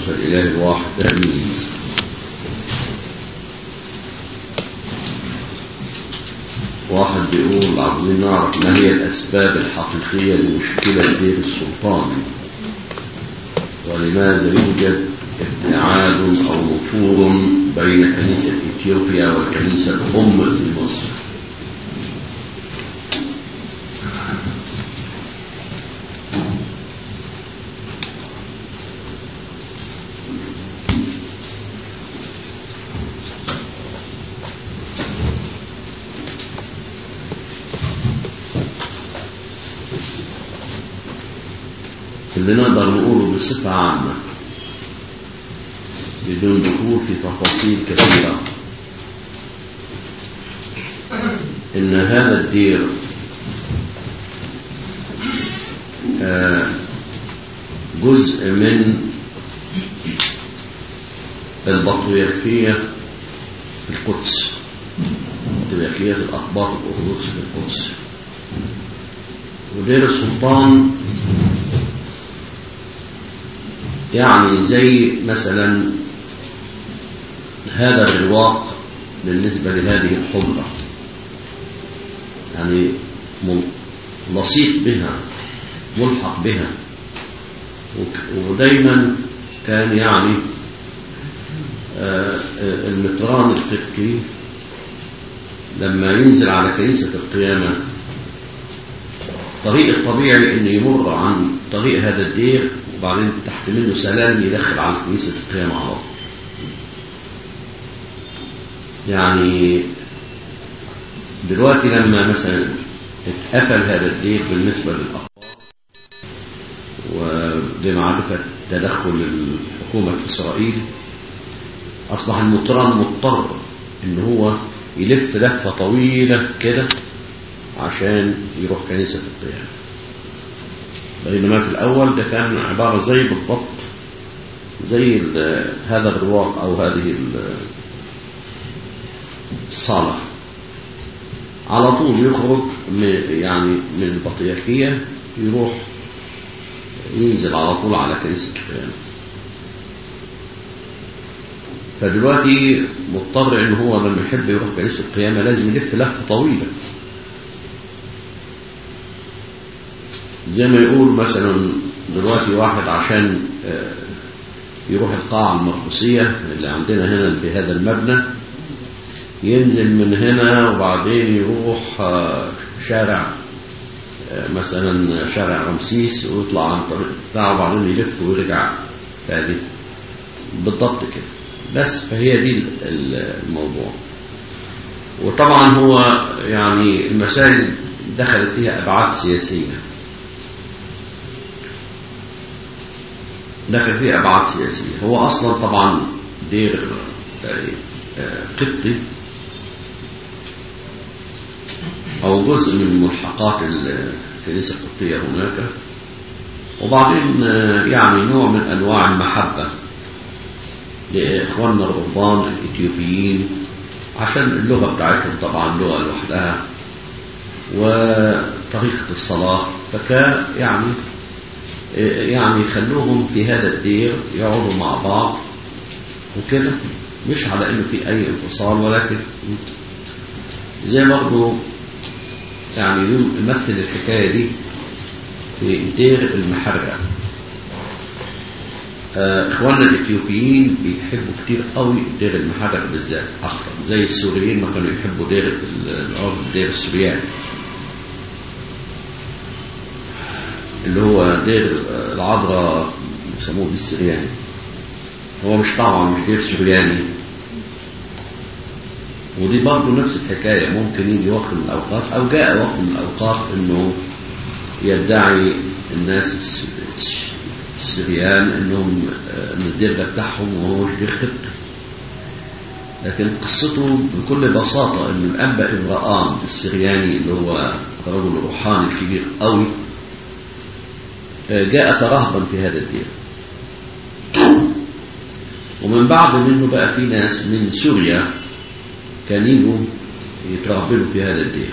الإله الواحد آمين واحد بيقول عاوزين نعرف ما هي الأسباب الحقيقية لمشكلة دير السلطان ولماذا يوجد ابتعاد أو نفور بين كنيسة إثيوبيا والكنيسة الأم في مصر اللي نقدر نقوله بصفة عامة بدون دخول في تفاصيل كثيرة إن هذا الدير جزء من البطريركية في القدس بطريركية الأخبار الأرثوذكس في القدس ودير السلطان يعني زي مثلا هذا الرواق بالنسبة لهذه الحمرة يعني لصيق بها ملحق بها ودايما كان يعني المتران القبطي لما ينزل على كنيسة القيامة طريق الطبيعي انه يمر عن طريق هذا الدير وبعدين تحت منه سلام يدخل على كنيسة القيامة على طول يعني دلوقتي لما مثلا اتقفل هذا الدير بالنسبة للأخبار وبمعرفة تدخل الحكومة في إسرائيل أصبح المطران مضطر إن هو يلف لفة طويلة كده عشان يروح كنيسة القيامة بينما في الأول ده كان عبارة زي بالضبط زي هذا الرواق أو هذه الصالة على طول يخرج يعني من البطريركية يروح ينزل على طول على كنيسة القيامة فدلوقتي مضطر ان هو لما يحب يروح كنيسة القيامة لازم يلف لفة طويلة زي ما يقول مثلا دلوقتي واحد عشان يروح القاعة المرقسية اللي عندنا هنا في هذا المبنى ينزل من هنا وبعدين يروح شارع مثلا شارع رمسيس ويطلع عن طريق بتاعه وبعدين يلف ويرجع تاني بالضبط كده بس فهي دي الموضوع وطبعا هو يعني المسائل دخلت فيها أبعاد سياسية دخل فيه أبعاد سياسية هو أصلا طبعا دير قبطي أو جزء من ملحقات الكنيسة القبطية هناك وبعدين يعني نوع من أنواع المحبة لإخواننا الرهبان الإثيوبيين عشان اللغة بتاعتهم طبعا لغة لوحدها وطريقة الصلاة فكان يعني يعني خلوهم في هذا الدير يقعدوا مع بعض وكده مش على انه في اي انفصال ولكن زي برضه يعني يمثل الحكايه دي في دير المحرة اخواننا الاثيوبيين بيحبوا كتير قوي دير المحرة بالذات اكتر زي السوريين ما كانوا يحبوا دير العرض دير السورياني اللي هو دير العذراء بيسموه دي السرياني هو مش طبعا مش دير سرياني ودي برضه نفس الحكاية ممكن يجي وقت من الأوقات أو جاء وقت من الأوقات إنه يدعي الناس السريان إنهم إن الدير ده بتاعهم وهو مش دير قبطي لكن قصته بكل بساطة إن الأنبا إبراهام السرياني اللي هو الرجل الروحاني الكبير قوي جاء ترهبا في هذا الدين ومن بعد منه بقى في ناس من سوريا كان يجوا يترهبلوا في هذا الدين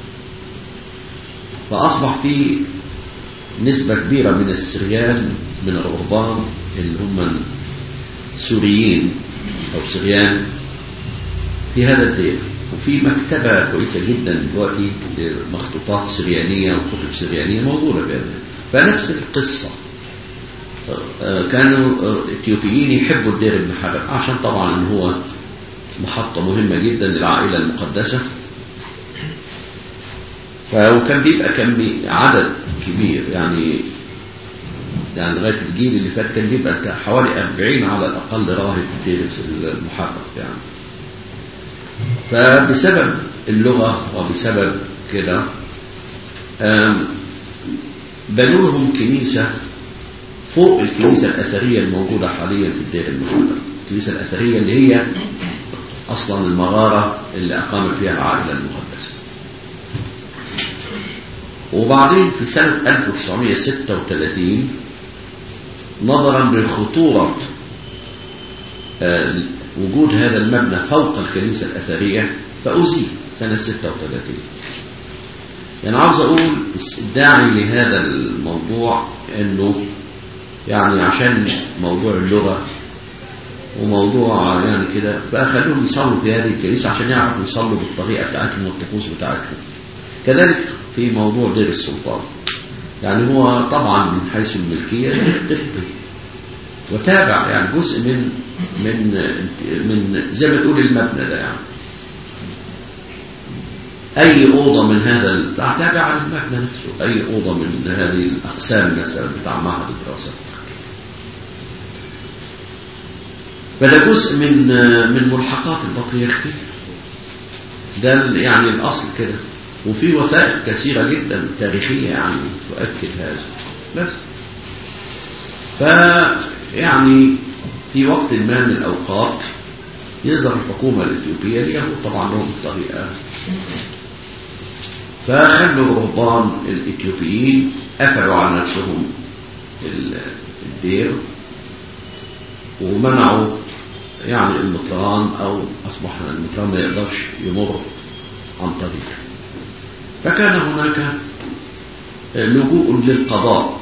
فأصبح في نسبة كبيرة من السريان من الرهبان اللي هم سوريين أو سريان في هذا الدير وفي مكتبة كويسة جدا دلوقتي مخطوطات سريانية وكتب سريانية موجودة في هذا فنفس القصة كانوا اثيوبيين يحبوا الدير ابن حجر عشان طبعا هو محطة مهمة جدا للعائلة المقدسة وكان بيبقى كان عدد كبير يعني يعني لغاية الجيل اللي فات كان بيبقى حوالي 40 على الأقل راهب في المحرر يعني فبسبب اللغة وبسبب كده بنوا لهم كنيسة فوق الكنيسة الأثرية الموجودة حاليا في الدير المحرر الكنيسة الأثرية اللي هي أصلا المغارة اللي أقامت فيها العائلة المقدسة وبعدين في سنة 1936 نظرا لخطورة وجود هذا المبنى فوق الكنيسة الأثرية فأزيل سنة 36 يعني عاوز أقول الداعي لهذا الموضوع أنه يعني عشان موضوع اللغة وموضوع يعني كده فأخلوهم يصلوا في هذه الكنيسة عشان يعرفوا يصلوا بالطريقة بتاعتهم والطقوس بتاعتهم كذلك في موضوع دير السلطان يعني هو طبعا من حيث الملكية طبي وتابع يعني جزء من من من زي ما تقول المبنى ده يعني أي أوضة من هذا البتاع تابع للمبنى نفسه أي أوضة من هذه الأقسام مثلا بتاع معهد الدراسات فده جزء من من ملحقات البطريركية ده يعني الأصل كده وفي وثائق كثيرة جدا تاريخية يعني تؤكد هذا بس فيعني في وقت ما من الأوقات يظهر الحكومة الإثيوبية اليهود طبعا لهم طريقة فخلوا الرهبان الإثيوبيين قفلوا على نفسهم الدير ومنعوا يعني المطران أو أصبح المطران ما يقدرش يمر عن طريقه فكان هناك لجوء للقضاء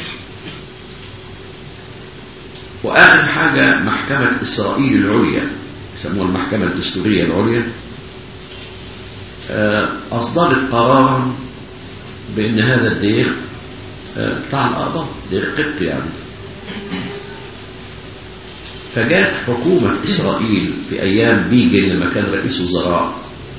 وآخر حاجة محكمة إسرائيل العليا يسموها المحكمة الدستورية العليا أصدرت قرارا بأن هذا الدير بتاع الأعضاء دير قبط يعني فجاءت حكومة إسرائيل في أيام بيجن لما كان رئيس وزراء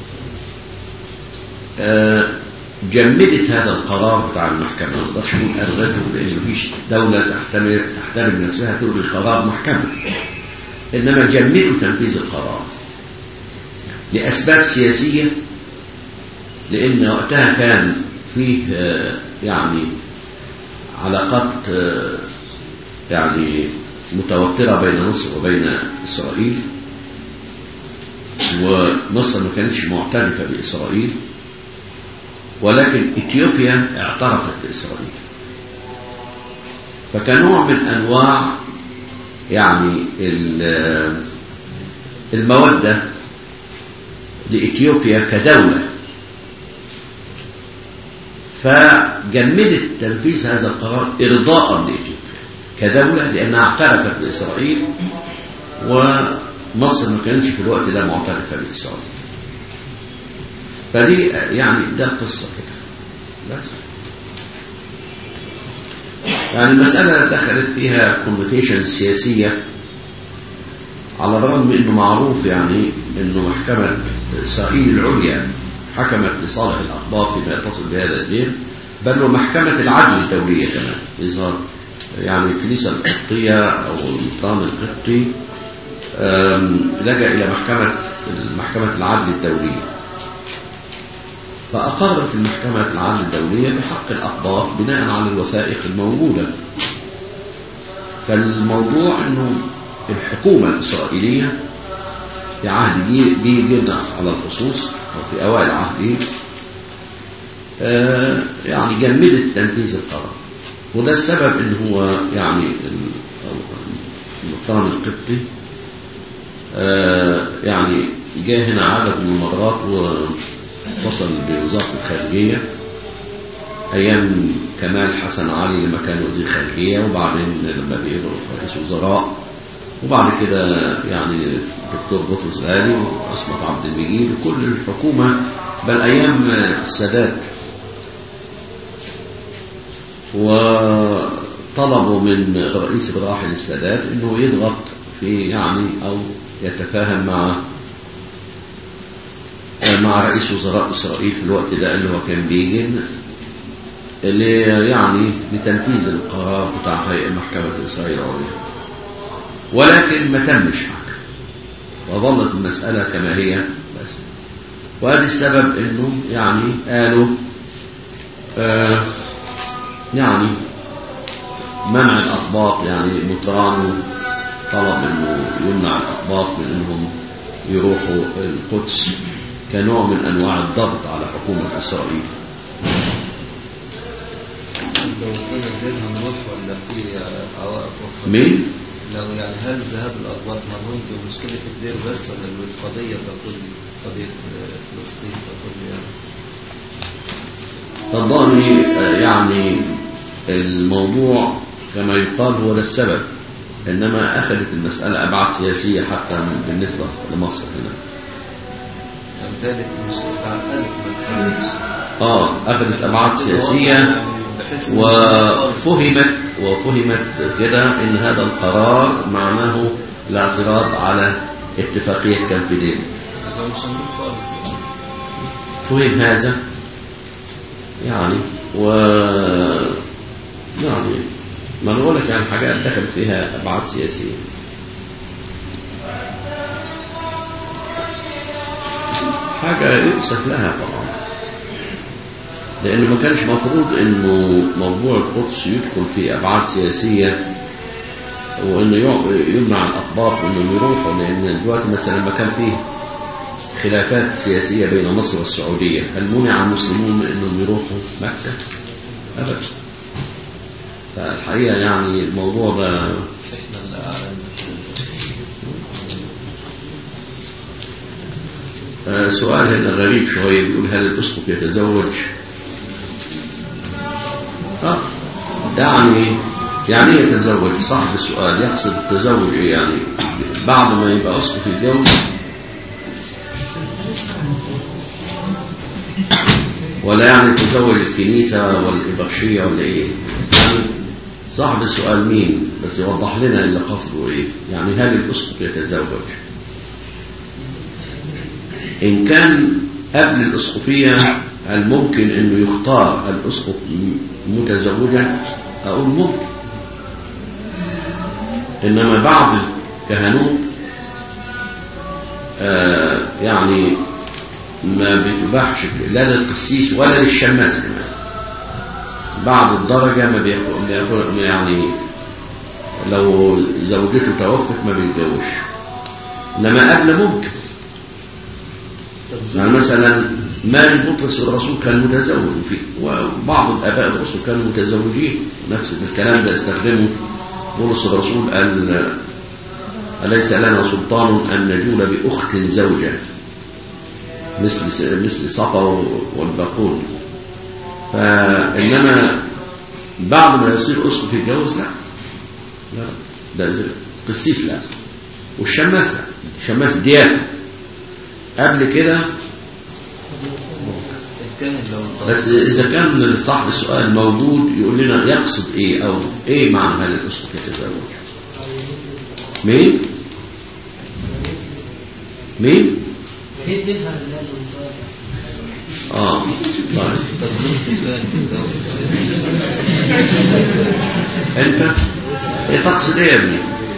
جمدت هذا القرار بتاع المحكمة ما نقدرش نقول ألغته لأن مفيش دولة تحتمل تحترم نفسها تلغي قرار محكمة إنما جمدوا تنفيذ القرار لأسباب سياسية لأن وقتها كان فيه يعني علاقات يعني متوترة بين مصر وبين إسرائيل ومصر ما كانتش معترفة بإسرائيل ولكن إثيوبيا اعترفت بإسرائيل فكنوع من أنواع يعني المودة لإثيوبيا كدولة فجمدت تنفيذ هذا القرار إرضاء لإثيوبيا كدولة لأنها اعترفت بإسرائيل ومصر ما كانتش في الوقت ده معترفة بإسرائيل فدي يعني ده القصة كده بس يعني المسألة دخلت فيها كومبيتيشن سياسية على الرغم من انه معروف يعني انه محكمة اسرائيل العليا حكمت لصالح الاقباط فيما يتصل بهذا الدين بل ومحكمة العدل الدولية كمان يظهر يعني الكنيسة القبطية او النظام القبطي لجأ الى محكمة محكمة العدل الدولية فأقرت المحكمة العدل الدولية بحق الأقباط بناء على الوثائق الموجودة فالموضوع أنه الحكومة الإسرائيلية في عهد جي جدا على الخصوص أو في أوائل عهده آه يعني جمدت تنفيذ القرار وده السبب ان هو يعني المطران القبطي آه يعني جاء هنا عدد من المرات ووصل بوزارة الخارجية أيام كمال حسن علي لما كان وزير خارجية وبعدين لما بقي رئيس وزراء وبعد كده يعني الدكتور بطرس غالي وعصمت عبد المجيد وكل الحكومة بل أيام السادات وطلبوا من رئيس الراحل السادات انه يضغط في يعني او يتفاهم مع مع رئيس وزراء اسرائيل في الوقت ده اللي هو كان بيجن اللي يعني لتنفيذ القرار بتاع هيئه محكمه اسرائيل العليا ولكن ما تمش حاجه وظلت المساله كما هي بس وهذا السبب انه يعني قالوا آه يعني منع الأطباق يعني مطران طلب انه يمنع الأطباق من انهم يروحوا القدس كنوع من انواع الضغط على حكومة اسرائيل لو كان الدينها نروح ولا في عوائق أخرى؟ مين؟ لو يعني هل ذهاب الأطباق مرهون بمشكلة الدير بس ولا بالقضية ككل قضية فلسطين ككل يعني؟ فالظاهر يعني الموضوع كما يقال هو ده السبب إنما أخذت المسألة أبعاد سياسية حتى بالنسبة لمصر هنا يعني ذلك مش تعقلت ما تخليش آه أخذت أبعاد سياسية وفهمت وفهمت كده إن هذا القرار معناه الاعتراض على اتفاقية كامب ديفيد يبقى مش هنروح خالص يعني. فهم هذا يعني و يعني ما بقول لك يعني حاجات دخل فيها ابعاد سياسيه حاجه يؤسف لها طبعا لان ما كانش مفروض انه موضوع القدس يدخل في ابعاد سياسيه وانه يع- يمنع الاطباق انهم يروحوا لان دلوقتي مثلا لما كان فيه خلافات سياسية بين مصر والسعودية هل منع المسلمون من أنهم يروحوا مكة؟ أبدا فالحقيقة يعني الموضوع ده بس احنا اللي أعلم آه، سؤال هنا غريب شوية بيقول هل الأسقف يتزوج؟ آه يعني يعني ايه يتزوج؟ صاحب السؤال يقصد التزوج إيه يعني بعد ما يبقى أسقف يتجوز ولا يعني تزوج الكنيسة والإبرشية ولا إيه؟ يعني صاحب السؤال مين؟ بس يوضح لنا اللي قصده إيه؟ يعني هل الأسقف يتزوج؟ إن كان قبل الأسقفية هل ممكن إنه يختار الأسقف متزوجا؟ أقول ممكن إنما بعض الكهنوت آه يعني ما بيتباحش لا للقسيس ولا للشماس كمان بعد الدرجة ما بياخد بياخد- يعني لو زوجته توفت ما بيتجوزش إنما قبل ممكن يعني مثلا مال بطرس الرسول كان متزوج وفي وبعض الآباء الرسل كانوا متزوجين نفس الكلام ده استخدمه بولس الرسول قال أليس لنا سلطان أن نجول بأخت زوجة مثل مثل صفا والباقون فإنما بعد ما يصير أسقف يتجوز لا لا ده زي- قسيس لا والشماس لا الشماس ديانة قبل كده الكاهن لو بس إذا كان صاحب السؤال موجود يقول لنا يقصد إيه أو إيه معنى هذا الأسقف يتزوج مين؟ مين؟ ليه تظهر الليل والزواج آه طيب طب زوجة الكاهن تتجوز أنت إيه تقصد إيه يا ابني؟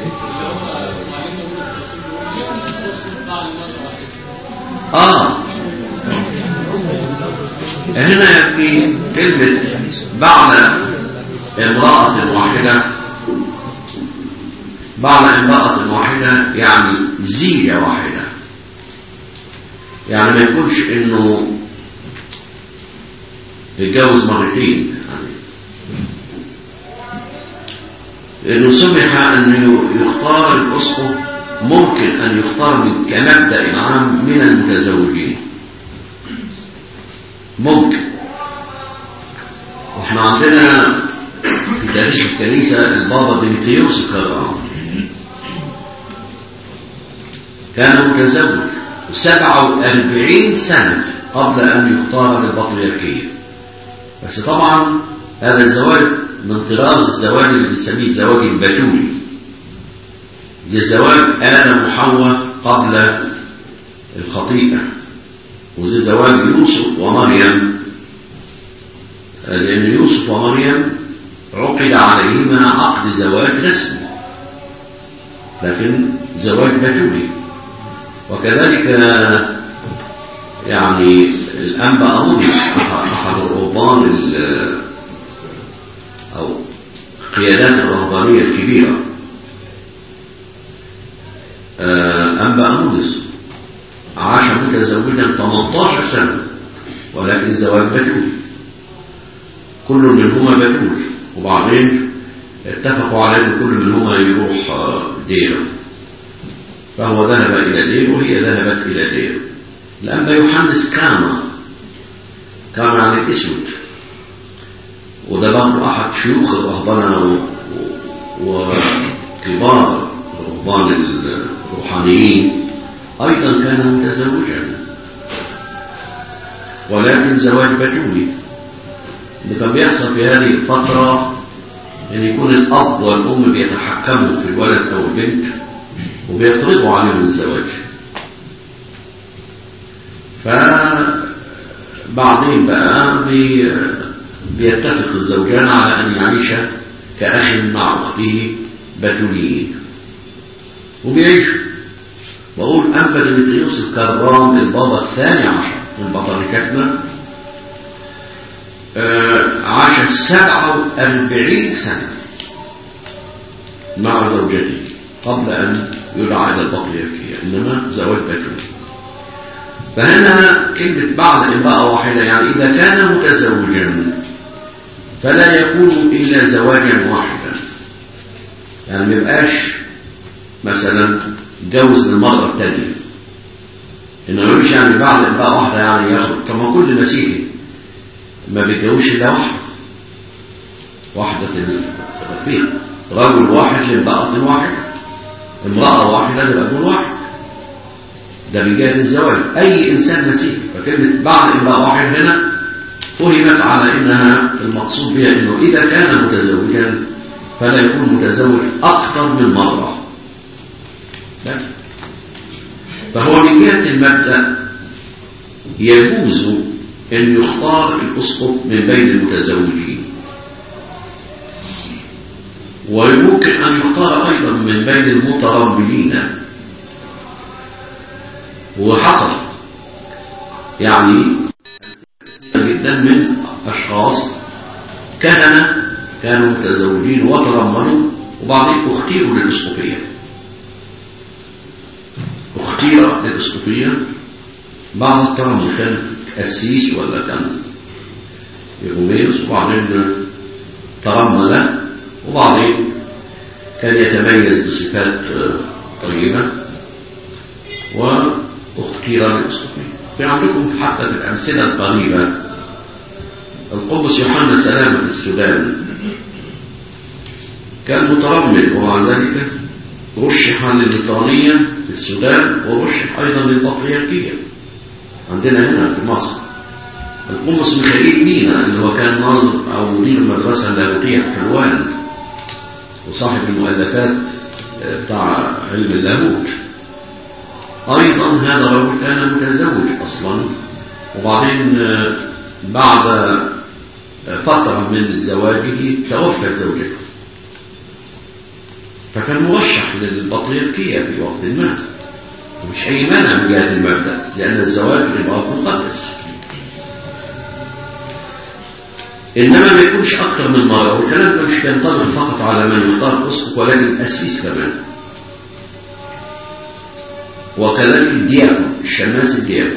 آه هنا في كلمة بعد امرأة واحدة بعد امرأة واحدة يعني زيجة واحدة يعني ما يكونش انه يتجوز مرتين يعني لأنه سمح أن يختار الأسقف ممكن أن يختار من- كمبدأ عام من المتزوجين ممكن واحنا عندنا في تاريخ الكنيسة البابا ديمتريوس الكرام كان متزوج سبعة وأربعين سنة قبل أن يختار للبطريركية بس طبعا هذا الزواج من طراز الزواج اللي بنسميه الزواج البتولي ده زواج آدم وحواء قبل الخطيئة وزي زواج يوسف ومريم لأن يوسف ومريم عقد عليهما عقد زواج رسمي لكن زواج بتولي وكذلك يعني الأنبا أبوذي أحد الرهبان أو قيادات الرهبانية الكبيرة أنبا أبوذي عاش متزوجا 18 سنة ولكن الزواج بتول كل منهما بتول وبعدين اتفقوا على ان كل منهما يروح ديره فهو ذهب الى دير وهي ذهبت الى دير الانبا يوحنس كان كان عن الاسود وده برضه احد شيوخ الرهبنه وكبار الرهبان الروحانيين أيضا كان متزوجا ولكن زواج بتولي اللي كان بيحصل في هذه الفترة أن يكون الأب والأم بيتحكموا في الولد أو البنت وبيفرضوا عليهم الزواج فبعدين بقى بي بيتفق الزوجان على أن يعيشا كأخ مع أخته بتوليين وبيعيشوا بقول أنبا ديمتريوس الكرام البابا الثاني عشر من بطريقتنا آه عاش سبعة وأربعين سنة مع زوجته قبل أن يدعى إلى البطريركية إنما زواج بتولي فهنا كلمة بعد امرأة واحدة يعني إذا كان متزوجا فلا يكون إلا زواجا واحدا يعني ما يبقاش مثلا جوز للمرة الثانية إنه مش يعني بعد امرأة واحدة يعني ياخد طب ما كل مسيحي ما بيتجوزش إلا واحدة واحدة الرفيق رجل واحد لامرأة واحدة امرأة واحدة لرجل واحد ده بجهة الزواج أي إنسان مسيحي فكلمة بعد امرأة واحد هنا فهمت على إنها المقصود بها إنه إذا كان متزوجا فلا يكون متزوج أكثر من مرة بس فهو من جهة المبدأ يجوز أن يختار الأسقف من بين المتزوجين ويمكن أن يختار أيضا من بين المترملين وحصل يعني جدا من أشخاص كهنة كانوا متزوجين وترملوا وبعدين اختيروا للأسقفية اختير للأسقفية بعد الترمل كان قسيس ولا كان يغميس وبعدين ترمل وبعدين كان يتميز بصفات طيبة واختير للأسقفية في عندكم حتى في الأمثلة القريبة القدس يوحنا سلامة في السودان كان مترمل ومع ذلك رشح للبريطانية في السودان ورشح أيضا للبطريركية عندنا هنا في مصر القمص ميخائيل مينا اللي هو كان ناظر أو مدير المدرسة اللاهوتية في حلوان وصاحب المؤلفات بتاع علم اللاهوت أيضا هذا الرجل كان متزوج أصلا وبعدين بعد فترة من زواجه توفت زوجته فكان مرشح للبطريركية في وقت ما ومش أي مانع من جهة المبدأ لأن الزواج إمارة مقدس إنما ما يكونش أكثر من مرة والكلام ده مش بينطبق فقط على من يختار أسقف ولكن أسيس كمان وكذلك الدياكون الشماس الدياكون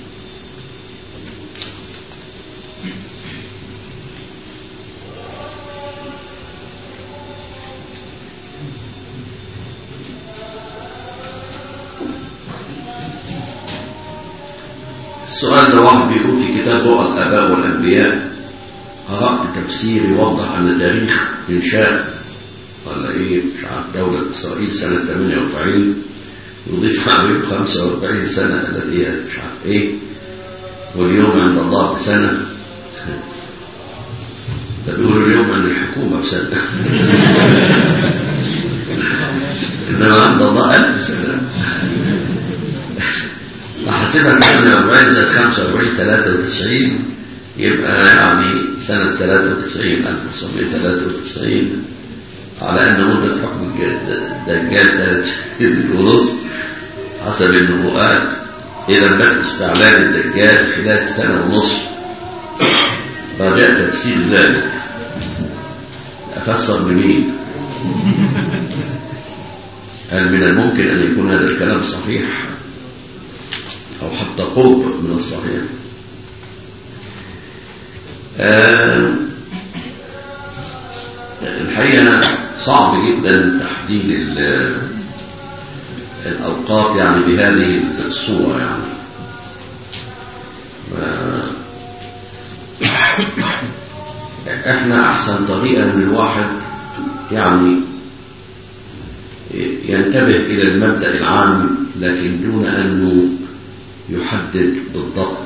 السؤال ده واحد بيقول في كتاب رؤى الآباء والأنبياء قرأت تفسير يوضح أن تاريخ إنشاء ولا إيه مش عارف دولة إسرائيل سنة 48 يضيف عليهم 45 سنة التي هي مش عارف ايه واليوم عند الله بسنة ده بيقولوا اليوم عند الحكومة بسنة إنما عند الله ألف سنة وحسبها 48 زائد 45 93 يبقى يعني سنة 93 1993 على أن مدة حكم الدجال ثلاث سنين ونصف حسب النبوءات إذا بدأ استعلان الدجال خلال سنة ونصف رجاء تفسير ذلك أفسر لمين هل من الممكن أن يكون هذا الكلام صحيح أو حتى قرب من الصحيح آه الحقيقة صعب جدا تحديد الأوقات يعني بهذه الصورة يعني احنا احسن طريقة ان الواحد يعني ينتبه الى المبدأ العام لكن دون انه يحدد بالضبط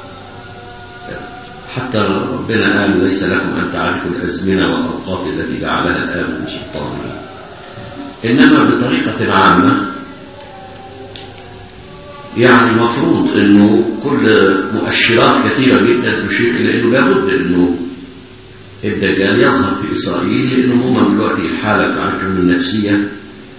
حتى ربنا قال ليس لكم أن تعرفوا الأزمنة والأوقات التي جعلها الآب من سلطانه إنما بطريقة عامة يعني مفروض أنه كل مؤشرات كثيرة جدا تشير إلى أنه لابد أنه الدجال يظهر في إسرائيل لأنه هم دلوقتي الحالة بتاعتهم النفسية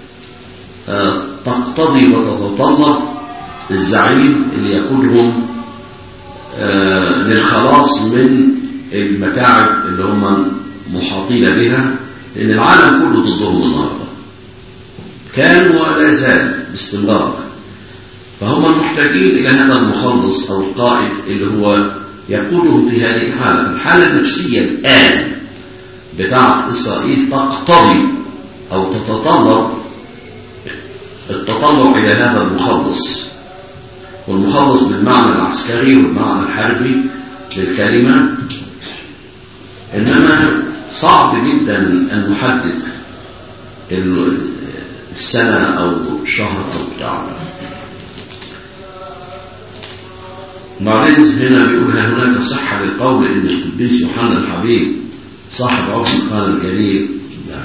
تقتضي وتتطلب الزعيم اللي يقودهم آه للخلاص من المتاعب اللي هم محاطين بها لأن العالم كله ضدهم النهارده كان ولا زال باستمرار فهم محتاجين إلى هذا المخلص أو القائد اللي هو يقودهم في هذه الحالة الحالة النفسية الآن بتاعة إسرائيل تقتضي أو تتطلب التطلع إلى هذا المخلص والمخلص بالمعنى العسكري والمعنى الحربي للكلمة إنما صعب جدا أن نحدد السنة أو الشهر أو بتاع بعدين هنا بيقول هل هناك صحة للقول إن القديس يوحنا الحبيب صاحب عرف القرن الجليل لا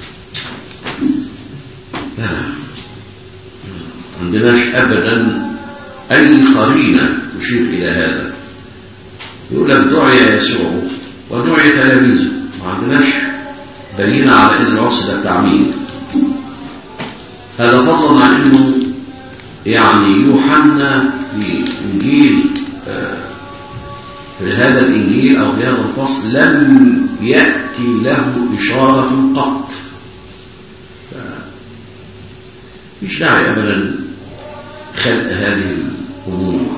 لا عندناش أبدا أي قرينة تشير إلى هذا يقول لك دعي يسوع ودعي تلاميذه ما عندناش بينة على أن العرس ده بتاع مين هذا فضلا عن أنه يعني يوحنا في إنجيل في هذا الإنجيل أو في هذا الفصل لم يأتي له إشارة قط مش داعي أبدا خلق هذه الأمور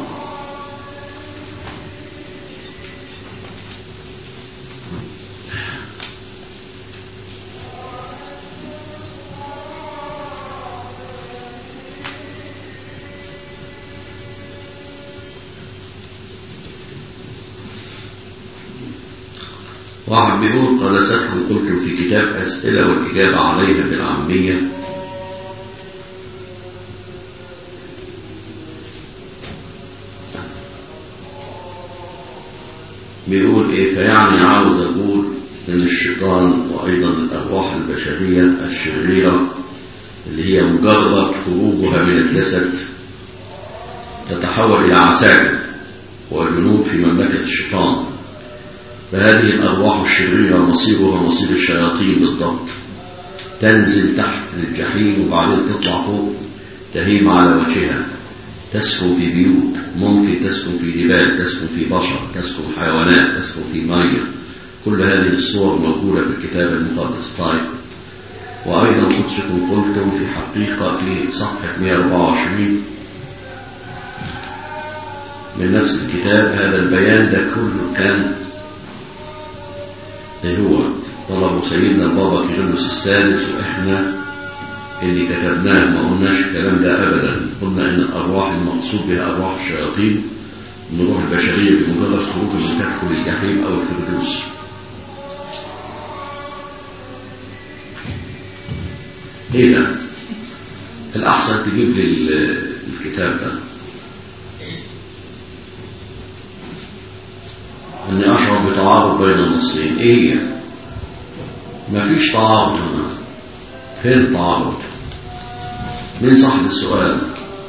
واحد بيقول قدستكم قلتم في كتاب أسئلة والإجابة عليها بالعامية بيقول ايه فيعني عاوز اقول ان الشيطان وايضا الارواح البشرية الشريرة اللي هي مجرد خروجها من الجسد تتحول الى عساكر وجنود في مملكة الشيطان فهذه الارواح الشريرة مصيرها مصير الشياطين بالضبط تنزل تحت الجحيم وبعدين تطلع فوق تهيم على وجهها تسكن في بيوت ممكن تسكن في جبال تسكن في بشر تسكن حيوانات تسكن في مية كل هذه الصور موجودة في الكتاب المقدس طيب وأيضا قدسكم قلتم في حقيقة في صفحة 124 من نفس الكتاب هذا البيان ده كله كان هو طلبوا سيدنا البابا كيرلس السادس وإحنا اللي كتبناه ما قلناش الكلام ده أبدا قلنا إن الأرواح المقصود بها أرواح الشياطين من روح البشرية بمجرد خروج من تدخل الجحيم أو الفردوس إيه ده؟ الأحسن تجيب لي الكتاب ده اني اشعر بتعارض بين النصين ايه هي مفيش تعارض هنا فين التعارض مين صاحب السؤال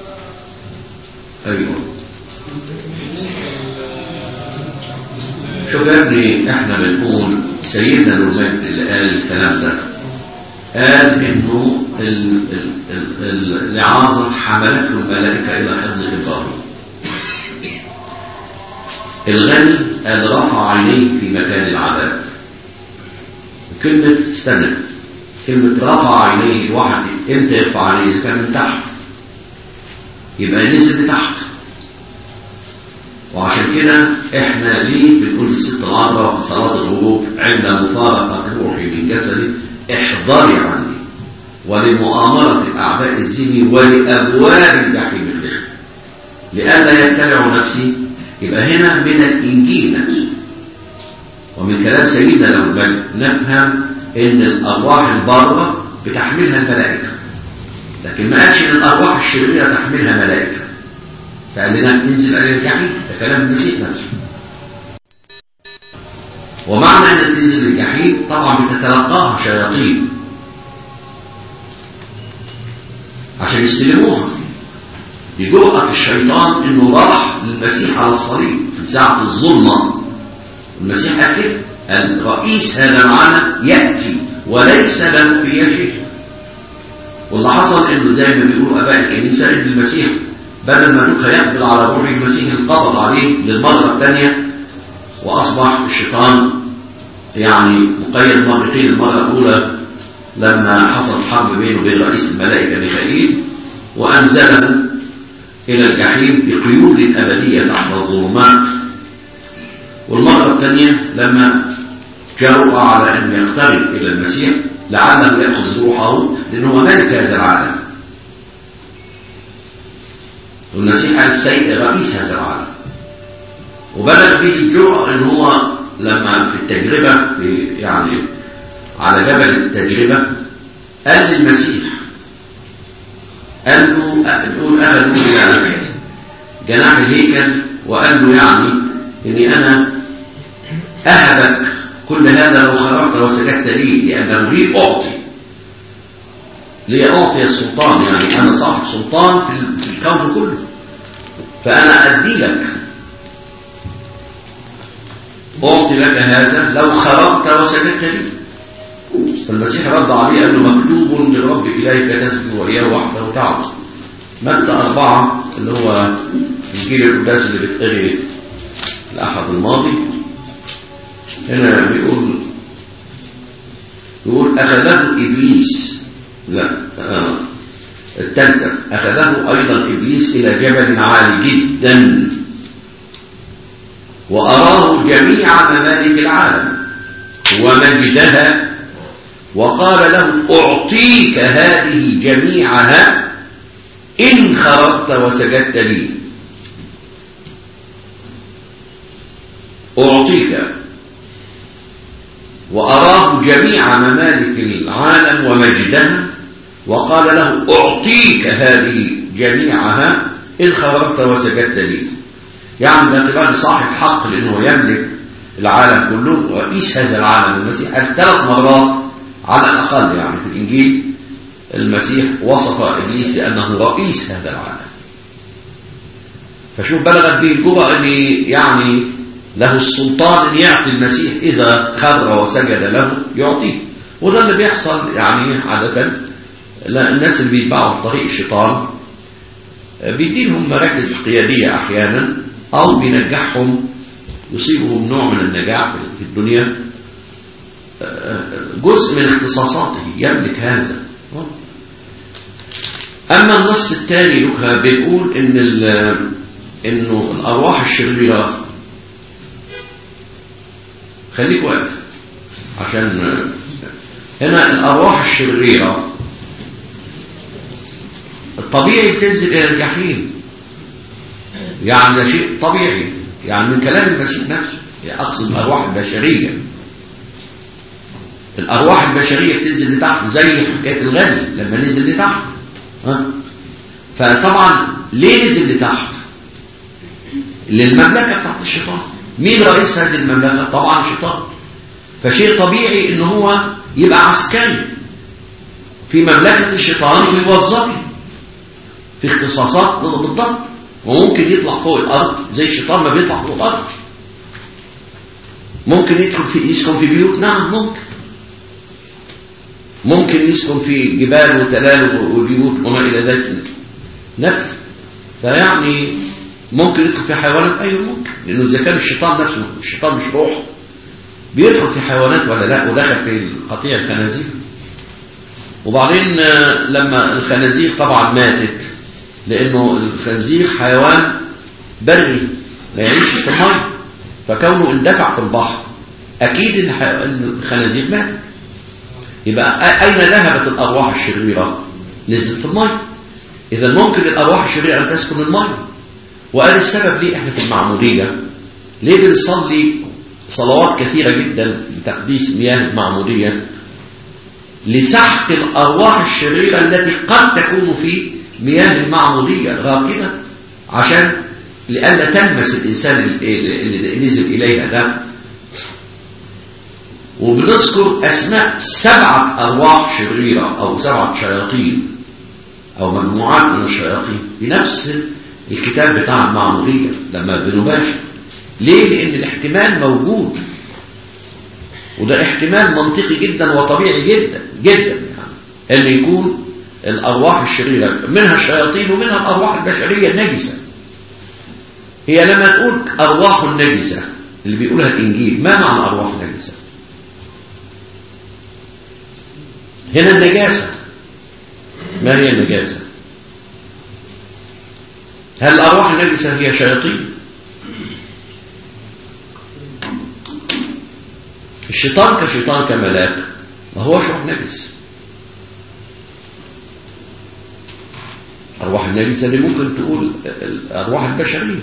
ايوه شوف يا ابني احنا بنقول سيدنا المجد اللي قال الكلام ده قال انه ال- ال- ال- الإعاظة حملته الملائكة إلى حضن إبراهيم الغني قال رفع عينيه في مكان العذاب كلمة استنى كلمة رفع عينيه واحد امتى يرفع عينيه إذا كان من تحت يبقى نزل لتحت وعشان كده احنا ليه بنقول الست العذراء في صلاة الغروب عند مفارقة روحي من جسدي احضري عني ولمؤامرة الأعداء الزيني ولأبواب الجحيم الدخل لئلا يتبع نفسي يبقى هنا من الإنجيل نفسه ومن كلام سيدنا لو بل نفهم ان الأرواح البارة بتحملها الملائكة لكن ما قالش ان الأرواح الشريرة تحملها ملائكة فقال لنا تنزل على الجحيم ده كلام المسيح نفسه ومعنى ان تنزل الجحيم طبعا بتتلقاها شياطين عشان يستلموها بجرأة الشيطان انه راح للمسيح على الصليب في ساعة الظلمة المسيح قال كده الرئيس هذا العالم يأتي وليس له في شيء واللي حصل انه زي ما بيقولوا اباء الكنيسه ان المسيح بدل ما نوح يقبل على روح المسيح انقبض عليه للمره الثانيه واصبح الشيطان يعني مقيد مرتين المره الاولى لما حصل حرب بينه وبين رئيس الملائكه ميخائيل وانزله الى الجحيم بقيود ابديه تحت الظلمات والمره الثانيه لما جرأ على ان يقترب الى المسيح لعله ياخذ روحه لانه هو ملك هذا العالم والمسيح قال السيد رئيس هذا العالم وبلغ به الجرأة ان هو لما في التجربة في يعني على جبل التجربة قال للمسيح قال له نقول أخذوا إلى جناح الهيكل وقال له يعني إني أنا أهبك كل هذا لو خرجت وسجدت لي لأنه لي أعطي لي أعطي السلطان يعني أنا صاحب سلطان في الكون كله فأنا أدي لك أعطي لك هذا لو خرجت وسجدت لي فالمسيح رد عليه قال له مكتوب لرب إلهك تسجد وإياه وحده تعبد متى أربعة اللي هو إنجيل القداس اللي بيتقري الأحد الماضي هنا بيقول يقول أخذه إبليس لا آه. الثالثة أخذه أيضا إبليس إلى جبل عالي جدا وأراه جميع ممالك العالم ومجدها وقال له أعطيك هذه جميعها إن خرجت وسجدت لي أعطيك وأراه جميع ممالك العالم ومجدها وقال له أعطيك هذه جميعها إن خرجت وسجدت لي يعني باعتبار صاحب حق لأنه يملك العالم كله رئيس هذا العالم المسيح قال ثلاث مرات على الأقل يعني في الإنجيل المسيح وصف إبليس بأنه رئيس هذا العالم فشوف بلغت به الجرأة أن يعني له السلطان أن يعطي المسيح إذا خر وسجد له يعطيه وده اللي بيحصل يعني عادة لا الناس اللي بيتبعوا في طريق الشيطان بيديلهم مراكز قيادية أحيانا أو بينجحهم يصيبهم نوع من النجاح في الدنيا جزء من اختصاصاته يملك هذا أما النص الثاني لك بنقول إن إنه الأرواح الشريرة خليك واقف عشان هنا الأرواح الشريرة الطبيعي بتنزل إلى الجحيم يعني ده شيء طبيعي يعني من كلام المسيح نفسه يعني أقصد الأرواح البشرية الأرواح البشرية بتنزل لتحت زي حكاية الغني لما نزل لتحت ها؟ فطبعا ليه نزل لتحت للمملكة بتاعت الشيطان مين رئيس هذه المملكة طبعا الشيطان فشيء طبيعي ان هو يبقى عسكري في مملكة الشيطان ويوظفه في اختصاصات بالضبط وممكن يطلع فوق الارض زي الشيطان ما بيطلع فوق الارض ممكن يدخل في يسكن في بيوت نعم ممكن ممكن يسكن في جبال وتلال وبيوت وما الى ذلك نفس فيعني ممكن يدخل في حيوانات ايوه ممكن لانه اذا كان الشيطان نفسه الشيطان مش روح بيدخل في حيوانات ولا لا ودخل في قطيع الخنازير وبعدين لما الخنازير طبعا ماتت لانه الخنزير حيوان بري لا يعيش في الميه فكونه اندفع في البحر اكيد الخنازير ماتت يبقى اين ذهبت الارواح الشريره نزلت في الميه اذا ممكن الارواح الشريره ان تسكن الميه وقال السبب ليه احنا في المعموديه ليه بنصلي صلوات كثيره جدا بتقديس مياه المعموديه لسحق الارواح الشريره التي قد تكون في مياه المعموديه راكده عشان لئلا تلمس الانسان اللي نزل اليها ده وبنذكر اسماء سبعه ارواح شريره او سبعه شياطين او مجموعات من الشياطين بنفس الكتاب بتاع المعموديه لما بنباشر ليه لان الاحتمال موجود وده احتمال منطقي جدا وطبيعي جدا جدا يعني ان يكون الارواح الشريره منها الشياطين ومنها الارواح البشريه النجسه هي لما تقول ارواح النجسه اللي بيقولها الانجيل ما معنى ارواح نجسه هنا النجاسه ما هي النجاسه هل الارواح النجسه هي شياطين الشيطان كشيطان كملاك ما هوش روح نجس أرواح النجسة اللي ممكن تقول الأرواح البشرية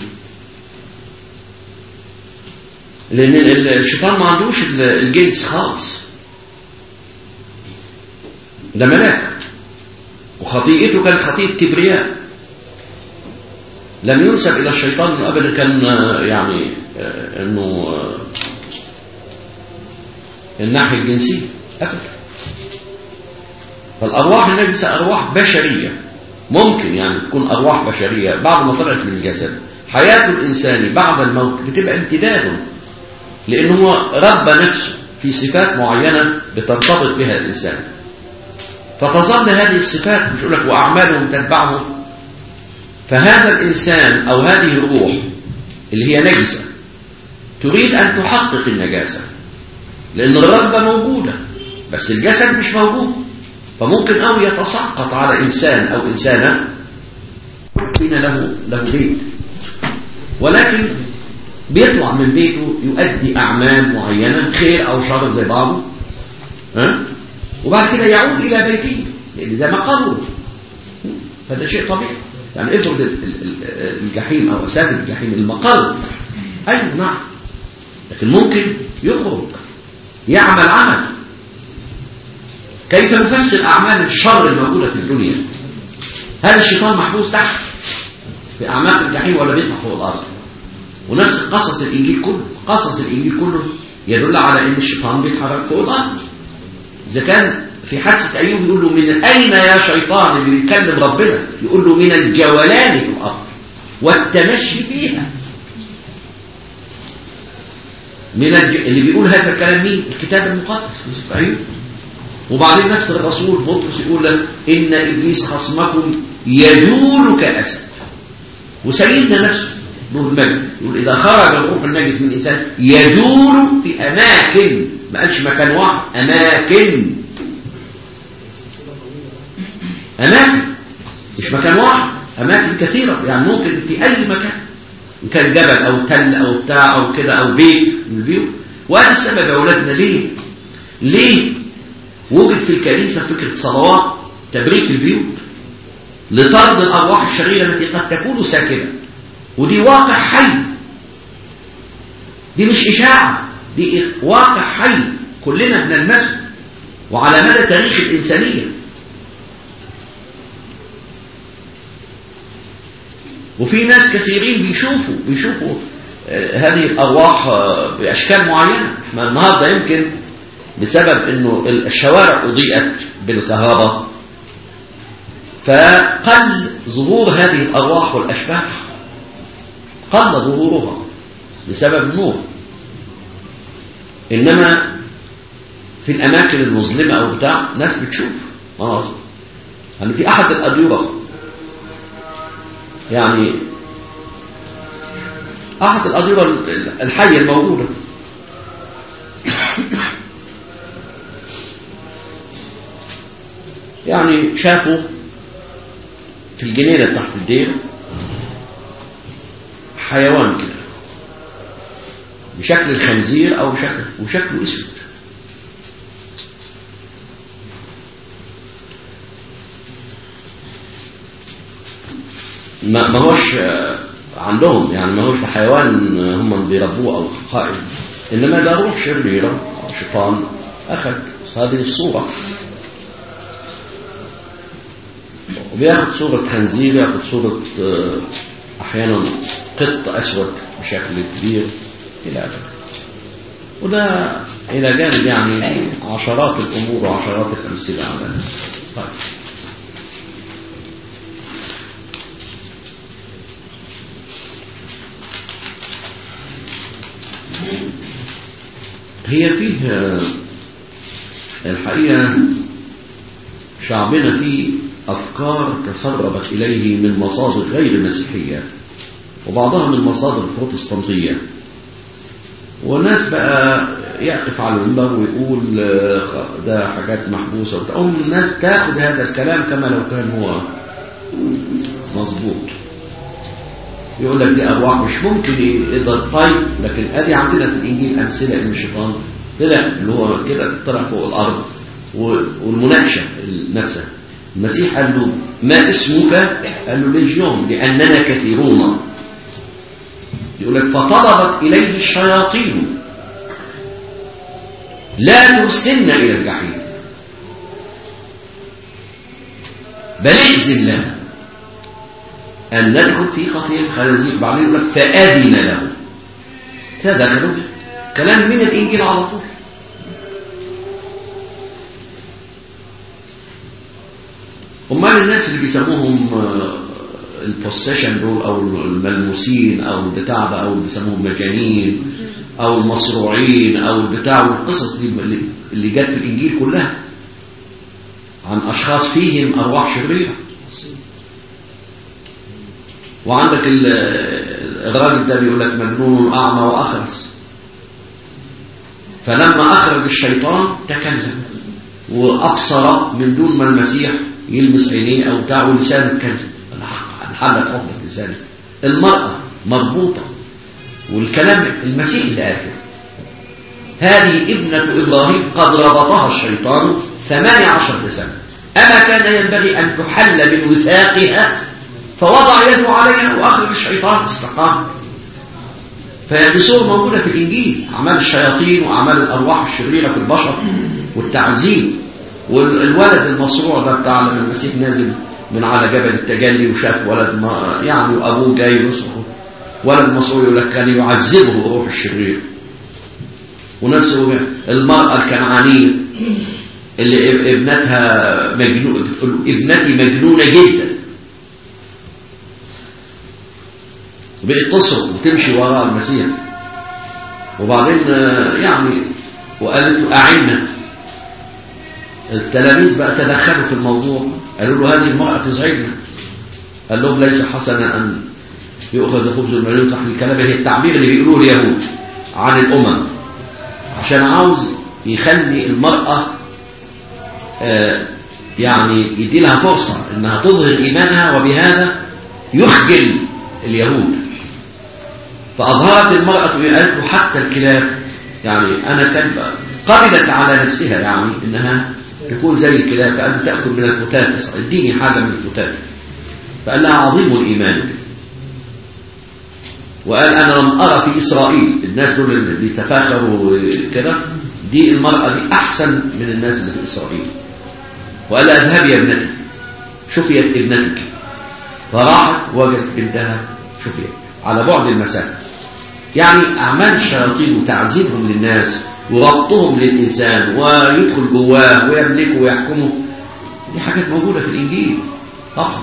لأن الشيطان ما عندوش الجنس خالص ده ملاك وخطيئته كانت خطيئة كبرياء لم ينسب إلى الشيطان أنه أبدا كان يعني أنه الناحية الجنسية أبدا فالأرواح النجسة أرواح بشرية ممكن يعني تكون أرواح بشرية بعد ما طلعت من الجسد حياة الإنسان بعد الموت بتبقى امتداد لأنه هو ربى نفسه في صفات معينة بترتبط بها الإنسان فتظل هذه الصفات مش لك وأعمالهم تتبعه فهذا الإنسان أو هذه الروح اللي هي نجسة تريد أن تحقق النجاسة لأن الرغبة موجودة بس الجسد مش موجود فممكن أو يتساقط على إنسان أو إنسانة بين له له بيت ولكن بيطلع من بيته يؤدي أعمال معينة خير أو شر زي بعضه ها؟ وبعد كده يعود إلى بيته لأن ده مقره فده شيء طبيعي يعني افرض الجحيم أو أساس الجحيم المقر أيوه نعم لكن ممكن يخرج يعمل عمل كيف نفسر أعمال الشر الموجودة في الدنيا هل الشيطان محبوس تحت في أعماق الجحيم ولا بيطلع فوق الأرض ونفس قصص الإنجيل كله قصص الإنجيل كله يدل على أن الشيطان بيتحرك فوق الأرض إذا كان في حادثة أيوب يقول له من أين يا شيطان اللي بيتكلم ربنا يقول له من الجولان في الأرض والتمشي فيها من الج... اللي بيقول هذا الكلام مين الكتاب المقدس يوسف أيوب وبعدين نفس الرسول بطرس يقول لك إن إبليس خصمكم يجول كأسد وسيدنا نفسه نور المجد يقول إذا خرج الروح النجس من الإنسان يجول في أماكن ما قالش مكان واحد أماكن أماكن مش مكان واحد أماكن كثيرة يعني ممكن في أي مكان إن كان جبل أو تل أو بتاع أو كده أو بيت من البيوت وهذا السبب يا أولادنا ليه؟ ليه وجد في الكنيسة فكرة صلوات تبريك البيوت لطرد الأرواح الشريرة التي قد تكون ساكنة ودي واقع حي دي مش إشاعة دي واقع حي كلنا بنلمسه وعلى مدى تاريخ الإنسانية وفي ناس كثيرين بيشوفوا بيشوفوا آه، هذه الأرواح آه، بأشكال معينة احنا النهاردة يمكن بسبب انه الشوارع أضيئت بالكهرباء فقل ظهور هذه الأرواح والأشباح قل ظهورها بسبب النور إنما في الأماكن المظلمة أو بتاع ناس بتشوف مناظر يعني في أحد الأديرة يعني أحد الأديرة الحية الموجودة يعني شافوا في الجنينة تحت الدير حيوان كده بشكل الخنزير أو شكل وشكله أسود ما ما هوش آه، عندهم يعني ما هوش حيوان هم بيربوه أو قائم إنما ده روح شريرة أو شيطان أخذ هذه الصورة وبياخد صورة خنزير ياخد صورة آه، أحيانا قط أسود بشكل كبير إلى آخره وده إلى جانب يعني عشرات الأمور وعشرات الأمثلة على هذا. طيب هي فيه آه، الحقيقة شعبنا فيه أفكار تسربت إليه من مصادر غير مسيحية وبعضها من مصادر بروتستانتية والناس بقى يقف على المنبر ويقول آه، ده حاجات محبوسة وتقوم الناس تاخد هذا الكلام كما لو كان هو مظبوط يقول لك دي أرواح مش ممكن يقدر طيب لكن أدي عندنا في الإنجيل أمثلة إن الشيطان طلع اللي هو كده طلع فوق الأرض و- والمناقشة نفسها المسيح قال له ما اسمك قال له ليجيون لأننا كثيرون يقول لك فطلبت إليه الشياطين لا ترسلنا إلى الجحيم بل ائذن لنا أن ندخل في خطية الخنازير بعدين يقول لك فأذن له فدخلوا كلام من الإنجيل على طول أمال الناس اللي بيسموهم البوسيشن دول أو الملموسين أو البتاع ده أو بيسموهم مجانين أو المصروعين أو البتاع والقصص دي اللي- اللي جت في الإنجيل كلها عن أشخاص فيهم أرواح شريرة وعندك ال- الراجل ده بيقول لك مجنون أعمى وأخرس فلما أخرج الشيطان تكلم وأبصر من دون ما المسيح يلمس عينيه أو بتاع ولسانه اتكلم انحلت عقدة لسانه المرأة مربوطة والكلام المسيح اللي قال كده هذه ابنة إبراهيم قد ربطها الشيطان ثمانية عشر سنة أما كان ينبغي أن تحل من وثاقها فوضع يده عليها وأخرج الشيطان استقام فهذه صور موجودة في الإنجيل أعمال الشياطين وأعمال الأرواح الشريرة في البشر والتعذيب والولد المصروع ده بتاع لما المسيح نازل من على جبل التجلي وشاف ولد ما يعني وأبوه جاي يصرخ ولد مصروع يقول لك كان يعذبه الروح الشرير ونفسه المرأة الكنعانية اللي ابنتها مجنون ابنتي مجنونة جدا وبقت تصرخ وتمشي وراء المسيح وبعدين آه، يعني وقالت له أعنا التلاميذ بقى تدخلوا في الموضوع قالوا له هذه المرأة تزعجنا قال لهم ليس حسنا أن يؤخذ خبز المليون تحت الكلام هي التعبير اللي بيقولوه اليهود عن الأمم عشان عاوز يخلي المرأة آه، يعني يدي لها فرصة انها تظهر ايمانها وبهذا يخجل اليهود فاظهرت المرأة قالت له حتى الكلاب يعني انا كلبة قبلت على نفسها يعني انها تكون زي الكلاب فقالت تأكل من الفتات اديني حاجة من الفتات فقال لها عظيم الايمان كده وقال انا لم ارى في اسرائيل الناس دول اللي بيتفاخروا كده دي المرأة دي احسن من الناس اللي في اسرائيل وقال لها اذهبي يا ابنتي شوفي ابنتك فراحت وجدت بنتها شفيت على بعد المسافة يعني أعمال الشياطين وتعذيبهم للناس وربطهم للإنسان ويدخل جواه ويملكه ويحكمه دي حاجات موجودة في الإنجيل فقط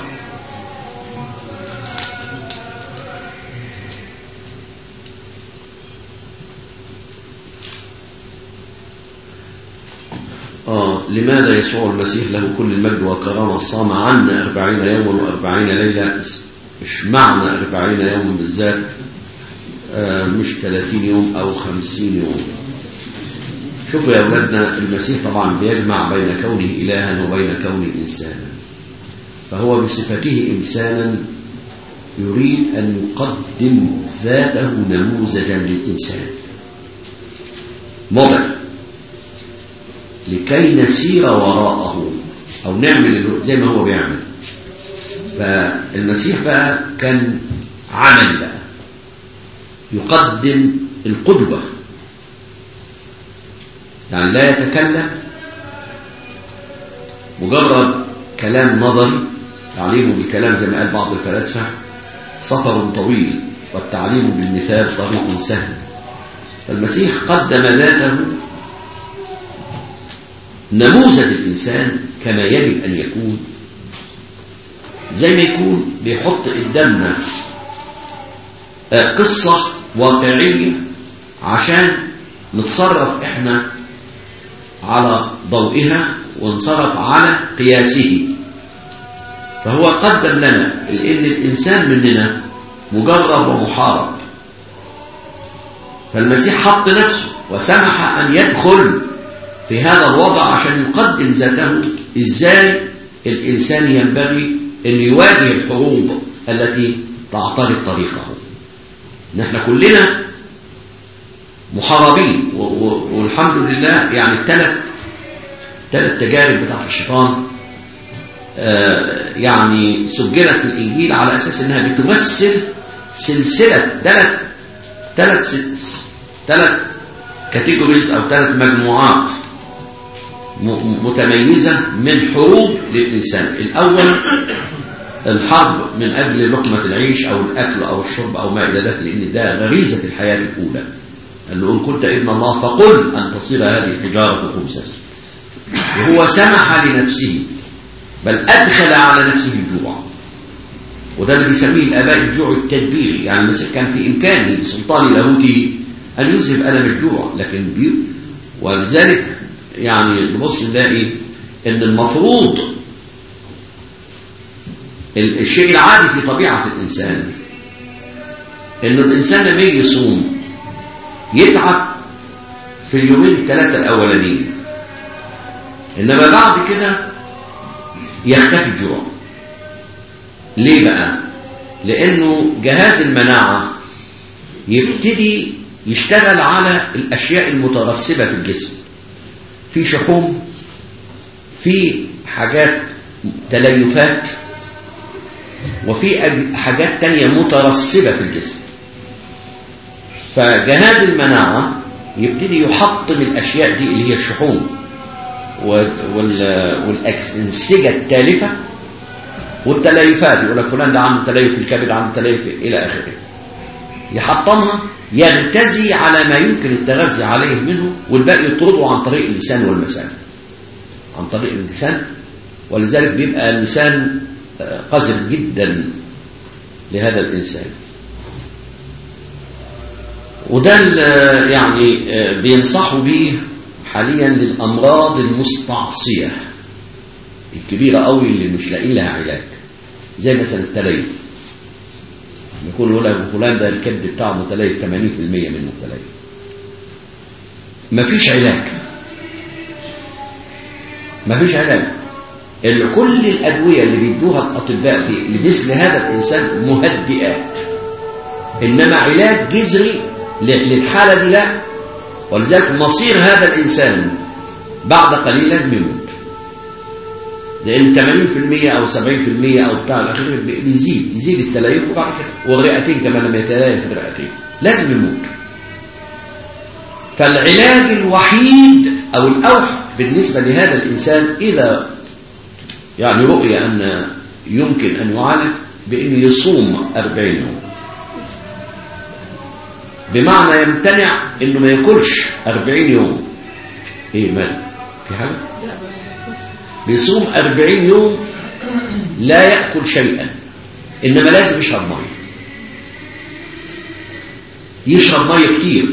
آه لماذا يسوع المسيح له كل المجد والكرامة صام عنا أربعين يوما وأربعين ليلة مش معنى أربعين يوما بالذات آه مش ثلاثين يوم أو خمسين يوم شوفوا يا أولادنا المسيح طبعا بيجمع بين كونه إلها وبين كونه إنسانا فهو بصفته إنسانا يريد أن يقدم ذاته نموذجا للإنسان موديل لكي نسير وراءه أو نعمل زي ما هو بيعمل فالمسيح بقى كان عمل بقى يقدم القدوة يعني لا يتكلم مجرد كلام نظري تعليمه بالكلام زي ما قال بعض الفلاسفة سفر طويل والتعليم بالمثال طريق سهل فالمسيح قدم ذاته نموذج الإنسان كما يجب أن يكون زي ما يكون بيحط قدامنا قصة واقعية عشان نتصرف احنا على ضوئها ونصرف على قياسه فهو قدم لنا لأن الإنسان مننا مجرب ومحارب فالمسيح حط نفسه وسمح أن يدخل في هذا الوضع عشان يقدم ذاته ازاي الانسان ينبغي ان يواجه الحروب التي تعترض طريقه نحن كلنا محاربين والحمد لله يعني الثلاث ثلاث تجارب بتاعت الشيطان آه يعني سجلت في الانجيل على اساس انها بتمثل سلسله ثلاث ثلاث ثلاث كاتيجوريز او ثلاث مجموعات متميزة من حروب للإنسان الأول الحرب من أجل لقمة العيش أو الأكل أو الشرب أو ما إلى ذلك لأن ده غريزة الحياة الأولى قال له إن كنت ابن الله فقل أن تصير هذه الحجارة خبزا وهو سمح لنفسه بل أدخل على نفسه الجوع وده اللي بيسميه الآباء الجوع التدبيري يعني المسيح كان في إمكانه بسلطان لاهوته أن يذهب ألم الجوع لكن بي ولذلك يعني نبص نلاقي ان المفروض الشيء العادي في طبيعة الإنسان انه الإنسان لما يجي يصوم يتعب في اليومين الثلاثة الأولانيين إنما بعد كده يختفي الجوع ليه بقى؟ لأنه جهاز المناعة يبتدي يشتغل على الأشياء المترسبة في الجسم في شحوم في حاجات تليفات وفي حاجات تانية مترسبة في الجسم فجهاز المناعة يبتدي يحطم الأشياء دي اللي هي الشحوم والأنسجة التالفة والتليفات يقول لك فلان ده عنده تليف في الكبد عنده تليف إلى آخره يحطمها يغتزي على ما يمكن التغذي عليه منه والباقي يطرده عن طريق اللسان والمسام عن طريق اللسان ولذلك بيبقى اللسان قذر جدا لهذا الإنسان وده يعني بينصحوا به حاليا للأمراض المستعصية الكبيرة قوي اللي مش لاقيين لها علاج زي مثلا التليف يقول له لك فلان ده الكبد بتاعه متليف 80% منه متليف مفيش علاج مفيش علاج اللي كل الأدوية اللي بيدوها الأطباء في لمثل هذا الإنسان مهدئات إنما علاج جذري للحالة دي لا ولذلك مصير هذا الإنسان بعد قليل لازم يموت لأن 80% أو 70% أو بتاع الأخير بيزيد يزيد التليف وبعد كده والرئتين كمان لما يتليف الرئتين لازم يموت فالعلاج الوحيد أو الأوحد بالنسبة لهذا الإنسان إذا يعني رؤية أن يمكن أن يعالج بأنه يصوم أربعين يوم بمعنى يمتنع أنه ما ياكلش أربعين يوم إيه مال في حاجة بيصوم أربعين يوم لا يأكل شيئا إنما لازم يشرب مية يشرب مية كتير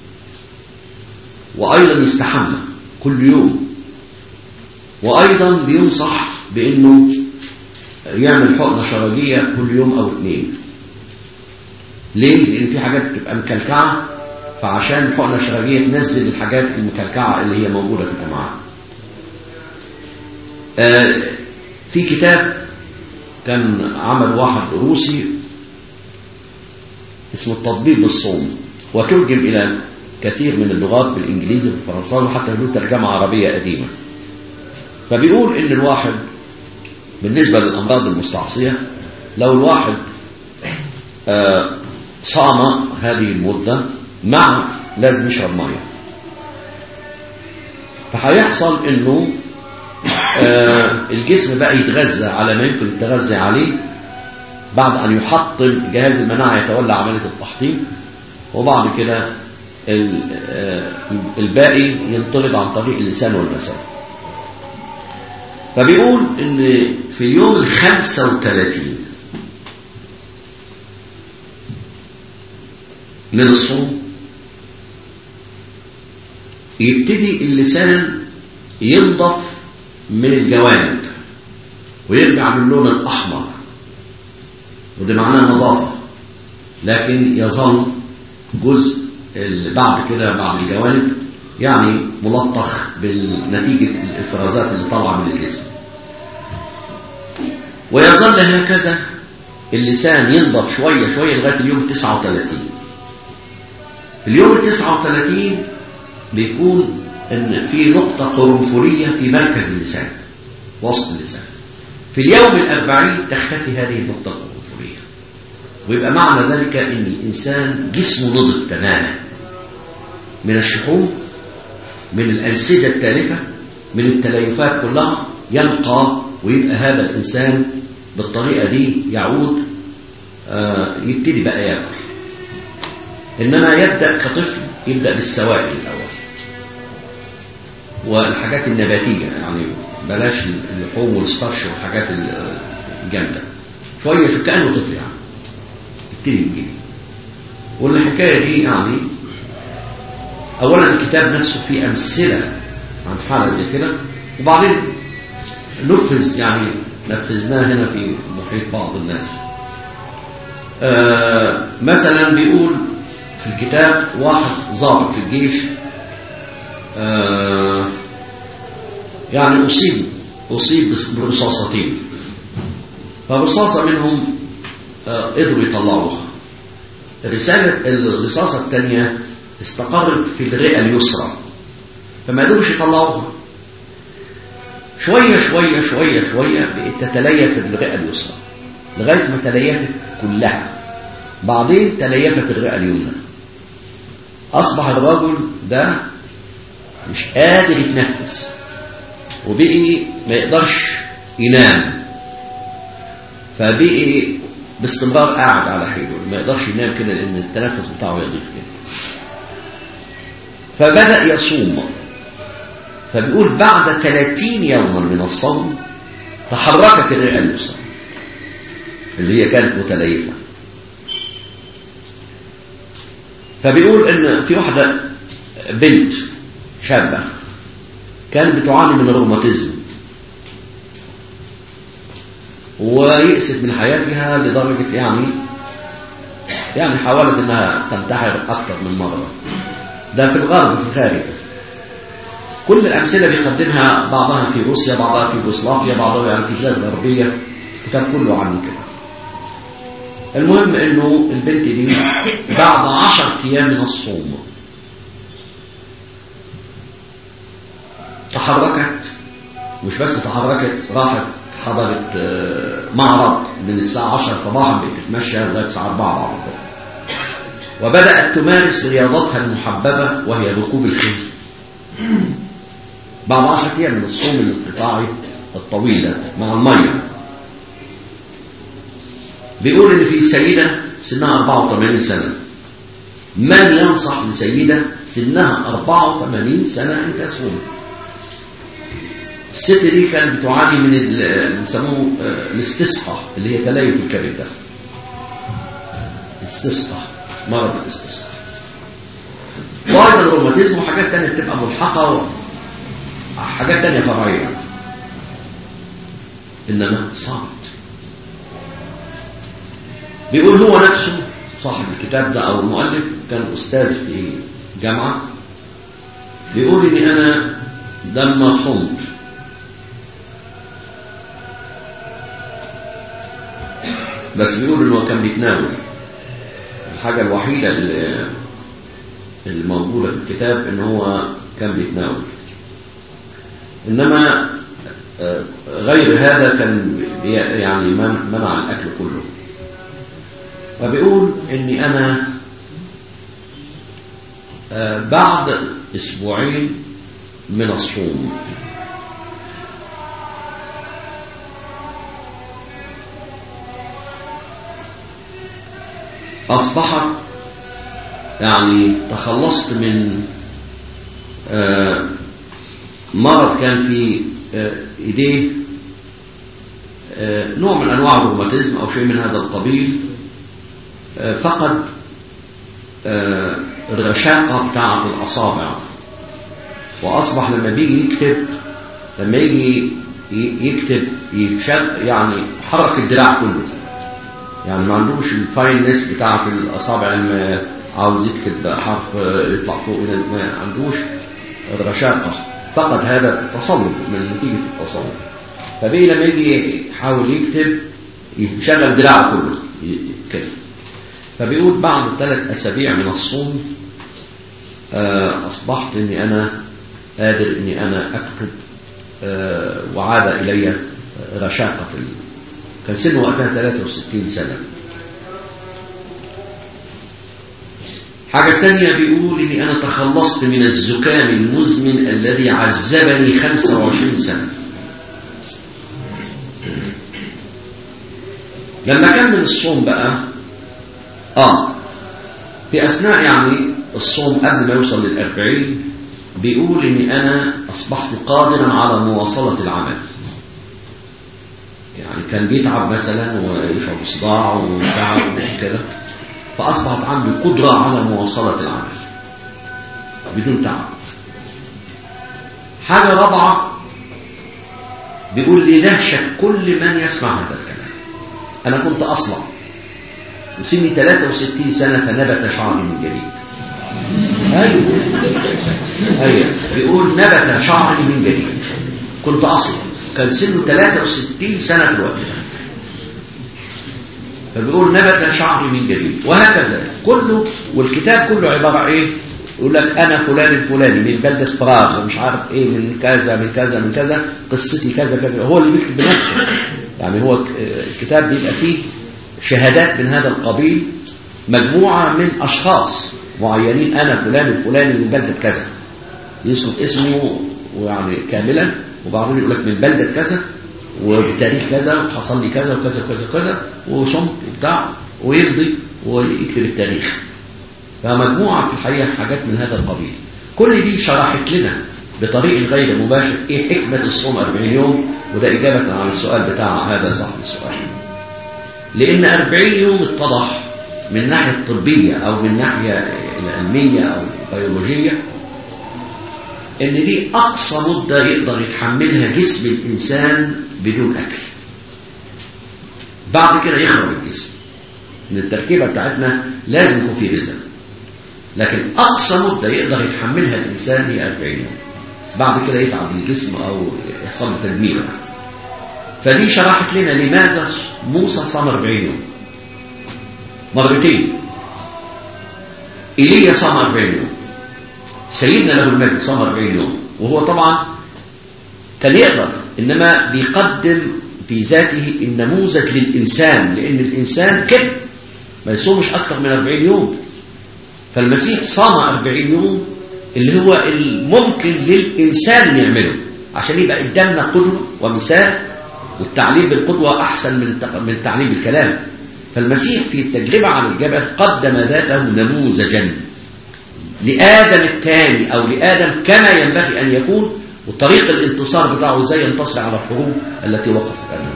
وأيضا يستحمى كل يوم وأيضا بينصح بأنه يعمل حقنة شرجية كل يوم أو اثنين ليه؟ لأن في حاجات بتبقى مكلكعة فعشان الحقنة الشرجية تنزل الحاجات المكلكعة اللي هي موجودة في الأمعاء آه في كتاب كان عمل واحد روسي اسمه التطبيق بالصوم وترجم إلى كثير من اللغات بالإنجليزي والفرنساوي وحتى له ترجمة عربية قديمة فبيقول إن الواحد بالنسبة للأمراض المستعصية لو الواحد آه صام هذه المدة مع لازم يشرب مية فهيحصل انه آه الجسم بقى يتغذى على ما يمكن التغذي عليه بعد ان يحطم جهاز المناعة يتولى عملية التحطيم وبعد كده الباقي ينطلق عن طريق اللسان والمسام فبيقول ان في اليوم الخمسة وثلاثين من الصوم يبتدي اللسان ينضف من الجوانب ويرجع باللون الأحمر وده معناه نظافة لكن يظل جزء بعد كده بعد الجوانب يعني ملطخ بنتيجة الإفرازات اللي طالعة من الجسم ويظل هكذا اللسان ينضف شوية شوية لغاية اليوم 39 اليوم 39 بيكون ان في نقطة قرنفلية في مركز اللسان وسط اللسان في اليوم الأربعين تختفي هذه النقطة القرنفلية ويبقى معنى ذلك ان الإنسان جسمه نضف تماما من الشحوم من الأنسجة التالفة من التليفات كلها ينقى ويبقى هذا الإنسان بالطريقة دي يعود آه يبتدي بقى ياكل إنما يبدأ كطفل يبدأ بالسوائل الأول والحاجات النباتية يعني بلاش اللحوم والستارش والحاجات الجامدة شوية كأنه طفل يعني يبتدي يجيب والحكاية دي يعني أولا الكتاب نفسه فيه أمثلة عن حالة زي كده وبعدين نفذ يعني نفذناه هنا في محيط بعض الناس آه مثلا بيقول في الكتاب واحد ضابط في الجيش آه يعني أصيب أصيب برصاصتين فرصاصة منهم آه قدروا يطلعوها الرسالة الرصاصة الثانية استقرت في الرئة اليسرى فما قدروش يطلعوها شوية شوية شوية شوية بقت تتليف الرئة اليسرى لغاية ما تليفت كلها بعدين تليفت الرئة اليمنى أصبح الرجل ده مش قادر يتنفس وبقي ما يقدرش ينام فبقي باستمرار قاعد على حيله ما يقدرش ينام كده لأن التنفس بتاعه يضيق كده فبدأ يصوم فبيقول بعد 30 يوما من الصوم تحركت الرئة اليسرى اللي هي كانت متليفة فبيقول ان في واحدة بنت شابة كانت بتعاني من الروماتيزم ويأست من حياتها لدرجة يعني يعني حاولت انها تنتحر اكثر من مرة ده في الغرب في الخارج كل الأمثلة بيقدمها بعضها في روسيا بعضها في يوغوسلافيا بعضها يعني في بلاد غربية كتاب كله عنه كده المهم انه البنت دي بعد عشر ايام من الصوم تحركت مش بس تحركت راحت حضرت معرض من الساعة 10 صباحا بقت تتمشى لغاية الساعة 4 بعد الظهر وبدأت تمارس رياضتها المحببة وهي ركوب الخيل بعد 10 ايام من الصوم الانقطاعي الطويل ده مع الميه بيقول ان في سيدة سنها 84 سنة من ينصح لسيدة سنها 84 سنة ان تصوم الست دي كانت بتعاني من اللي بيسموه آه، الاستسقاء اللي هي تليف الكبد ده استسقاء مرض الاستسقاء وايضا الروماتيزم وحاجات تانية بتبقى ملحقة و... حاجات تانية فرعية إنما صامت بيقول هو نفسه صاحب الكتاب ده أو المؤلف كان أستاذ في جامعة بيقول إني أنا لما صمت بس بيقول إنه كان بيتناول الحاجة الوحيدة اللي الموجودة في الكتاب إن هو كان بيتناول إنما آه، غير هذا كان بي- يعني من- منع الأكل كله فبيقول إني أنا آه، بعد أسبوعين من الصوم أصبحت يعني تخلصت من آه، مرض كان في آه، ايديه آه، نوع من انواع الروماتيزم او شيء من هذا القبيل آه، فقد آه، الرشاقه بتاعه الاصابع واصبح لما بيجي يكتب لما يجي ي- يكتب يتشد يعني حرك الدراع كله يعني ما عندوش الفايننس بتاعه الاصابع لما عاوز يكتب حرف آه، يطلع فوق إلى ما عندوش الرشاقه فقد هذا التصلب من نتيجه التصلب فبقي لما يجي يحاول يكتب يشغل دراعه كله ي- كده فبيقول بعد ثلاث اسابيع من الصوم آه، اصبحت اني انا قادر اني انا اكتب آه، وعاد الي رشاقه في ال- كان سنه وقتها 63 سنه حاجة تانية بيقول إني أنا تخلصت من الزكام المزمن الذي عذبني 25 سنة لما كان من الصوم بقى آه في أثناء يعني الصوم قبل ما يوصل للأربعين بيقول إني أنا أصبحت قادرا على مواصلة العمل يعني كان بيتعب مثلا ويشعر بصداع وتعب وكده فأصبحت عنده قدرة على مواصلة العمل بدون تعب حاجة رابعة بيقول لي دهشة كل من يسمع هذا الكلام أنا كنت أصلع وسني 63 سنة فنبت شعري من جديد أيوه أيوه بيقول نبت شعري من جديد كنت أصلع كان سنه 63 سنة في الوقت ده فبيقول نبت شعري من جديد وهكذا كله والكتاب كله عبارة ايه يقول لك انا فلان الفلاني من بلدة براغ مش عارف ايه من كذا من كذا من كذا قصتي كذا كذا هو اللي بيكتب بنفسه يعني هو الكتاب بيبقى فيه شهادات من هذا القبيل مجموعة من اشخاص معينين انا فلان الفلاني من بلدة كذا يذكر اسمه ويعني كاملا وبعدين يقول لك من بلدة كذا وبتاريخ كذا وحصل لي كذا وكذا وكذا وكذا وصمت وبتاع ويمضي ويكتب التاريخ فمجموعة في الحقيقة حاجات من هذا القبيل كل دي شرحت لنا بطريق غير مباشر ايه حكمة الصوم 40 يوم وده إجابة على السؤال بتاع هذا صاحب السؤال لأن 40 يوم اتضح من ناحية الطبية أو من ناحية العلمية أو البيولوجية ان دي اقصى مدة يقدر يتحملها جسم الانسان بدون اكل بعد كده يخرب الجسم ان التركيبة بتاعتنا لازم يكون فيه غذاء لكن اقصى مدة يقدر يتحملها الانسان هي 40 يوم بعد كده يتعب الجسم او يحصل له تدمير فدي شرحت لنا لماذا موسى صام 40 يوم مرتين ايليا صام 40 يوم سيدنا له المجد صام 40 يوم وهو طبعا كان يقدر انما بيقدم في ذاته النموذج للانسان لان الانسان كده ما يصومش اكثر من 40 يوم فالمسيح صام 40 يوم اللي هو الممكن للانسان يعمله عشان يبقى قدامنا قدوه ومثال والتعليم بالقدوه احسن من من التعليم بالكلام فالمسيح في التجربة على الجبل قدم ذاته نموذجا لآدم الثاني أو لآدم كما ينبغي أن يكون وطريق الانتصار بتاعه ازاي ينتصر على الحروب التي وقفت أمامه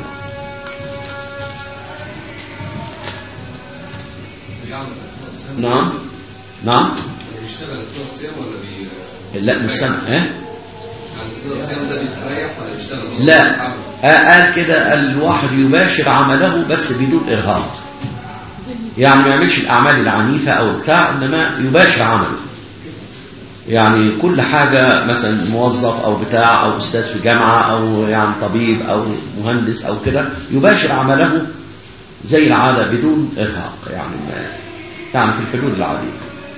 بيعمل اثناء الصيام نعم نعم بيشتغل اثناء الصيام ولا بي لا مش سامع ها يعني اثناء الصيام ده بيستريح ولا بيشتغل لا آه، قال كده الواحد يباشر عمله بس بدون إرهاق يعني ما يعملش الأعمال العنيفة أو بتاع إنما يباشر عمله يعني كل حاجة مثلا موظف أو بتاع أو أستاذ في جامعة أو يعني طبيب أو مهندس أو كده يباشر عمله زي العادة بدون إرهاق يعني ما يعني في الحدود العادية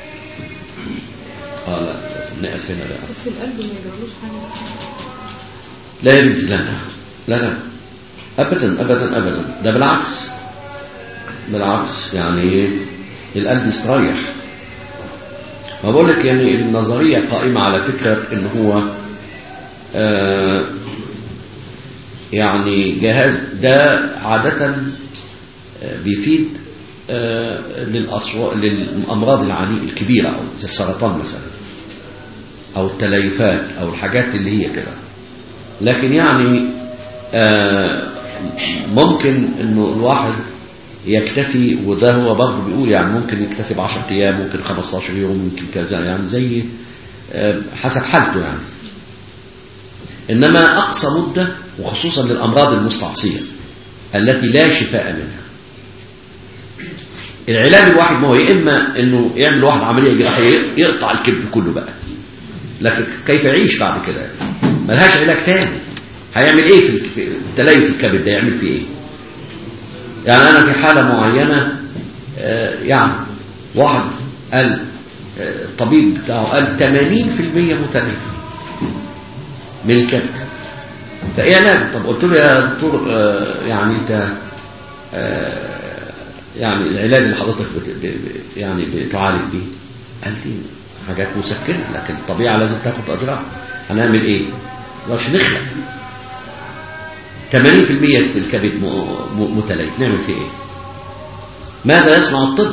اه لا نقف هنا بقى بس القلب ما يجرالوش حاجة لا يا بنتي لا لا لا لا ابدا ابدا ابدا ده بالعكس بالعكس يعني القلب يستريح ما بقول لك يعني النظريه قائمه على فكره ان هو آه يعني جهاز ده عاده آه، بيفيد آه، للأصوا... للامراض العنيفه الكبيره او زي السرطان مثلا او التليفات او الحاجات اللي هي كده لكن يعني آه، ممكن انه الواحد يكتفي وده هو برضه بيقول يعني ممكن يكتفي ب 10 ايام ممكن 15 يوم ممكن كذا يعني زي آه، حسب حالته يعني انما اقصى مده وخصوصا للامراض المستعصيه التي لا شفاء منها العلاج الواحد ما هو يا اما انه يعمل واحد عمليه جراحيه يقطع الكبد كله بقى لكن كيف يعيش بعد كده ملهاش علاج تاني هيعمل ايه في الك- في التليف الكبد ده يعمل فيه ايه يعني انا في حاله معينه آه، يعني واحد قال آه، الطبيب بتاعه قال 80% متلف من الكبد فايه علاج طب قلت له يا دكتور آه، يعني انت آه، يعني العلاج اللي حضرتك بت... ب... ب- يعني بتعالج بيه قال لي حاجات مسكنه لكن الطبيعه لازم تاخد اجرها هنعمل ايه؟ ما نقدرش نخلق 80% في الكبد م... م... متليف نعمل فيه ايه؟ ماذا يصنع الطب؟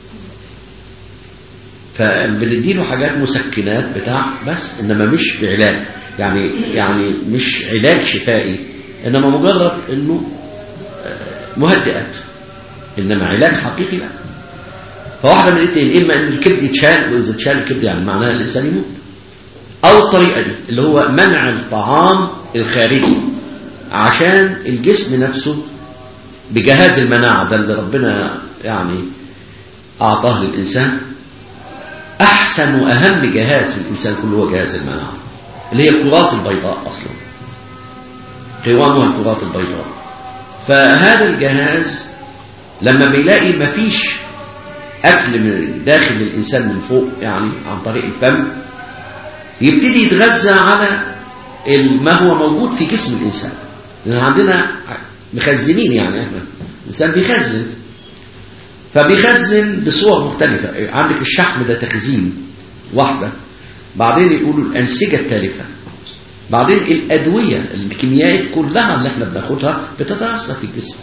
فبنديله حاجات مسكنات بتاع بس انما مش بعلاج يعني يعني مش علاج شفائي انما مجرد انه آه، مهدئات انما علاج حقيقي لا فواحده من الاثنين اما ان الكبد يتشال واذا اتشال الكبد يعني معناها الانسان يموت او الطريقه دي اللي هو منع الطعام الخارجي عشان الجسم نفسه بجهاز المناعه ده اللي ربنا يعني اعطاه للانسان احسن واهم جهاز في الانسان كله هو جهاز المناعه اللي هي الكرات البيضاء اصلا قوامها الكرات البيضاء فهذا الجهاز لما بيلاقي مفيش اكل من داخل الانسان من فوق يعني عن طريق الفم يبتدي يتغذى على ال- ما هو موجود في جسم الانسان لان عندنا مخزنين يعني احنا الانسان بيخزن فبيخزن بصور مختلفة عندك الشحم ده تخزين واحدة بعدين يقولوا الأنسجة التالفة بعدين الأدوية الكيميائيات كلها اللي احنا بناخدها بتتأثر في الجسم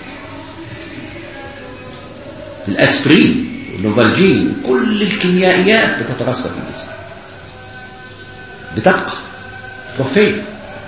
الأسبرين النوفالجين كل الكيميائيات بتتأثر في الجسم بتبقى تروح فين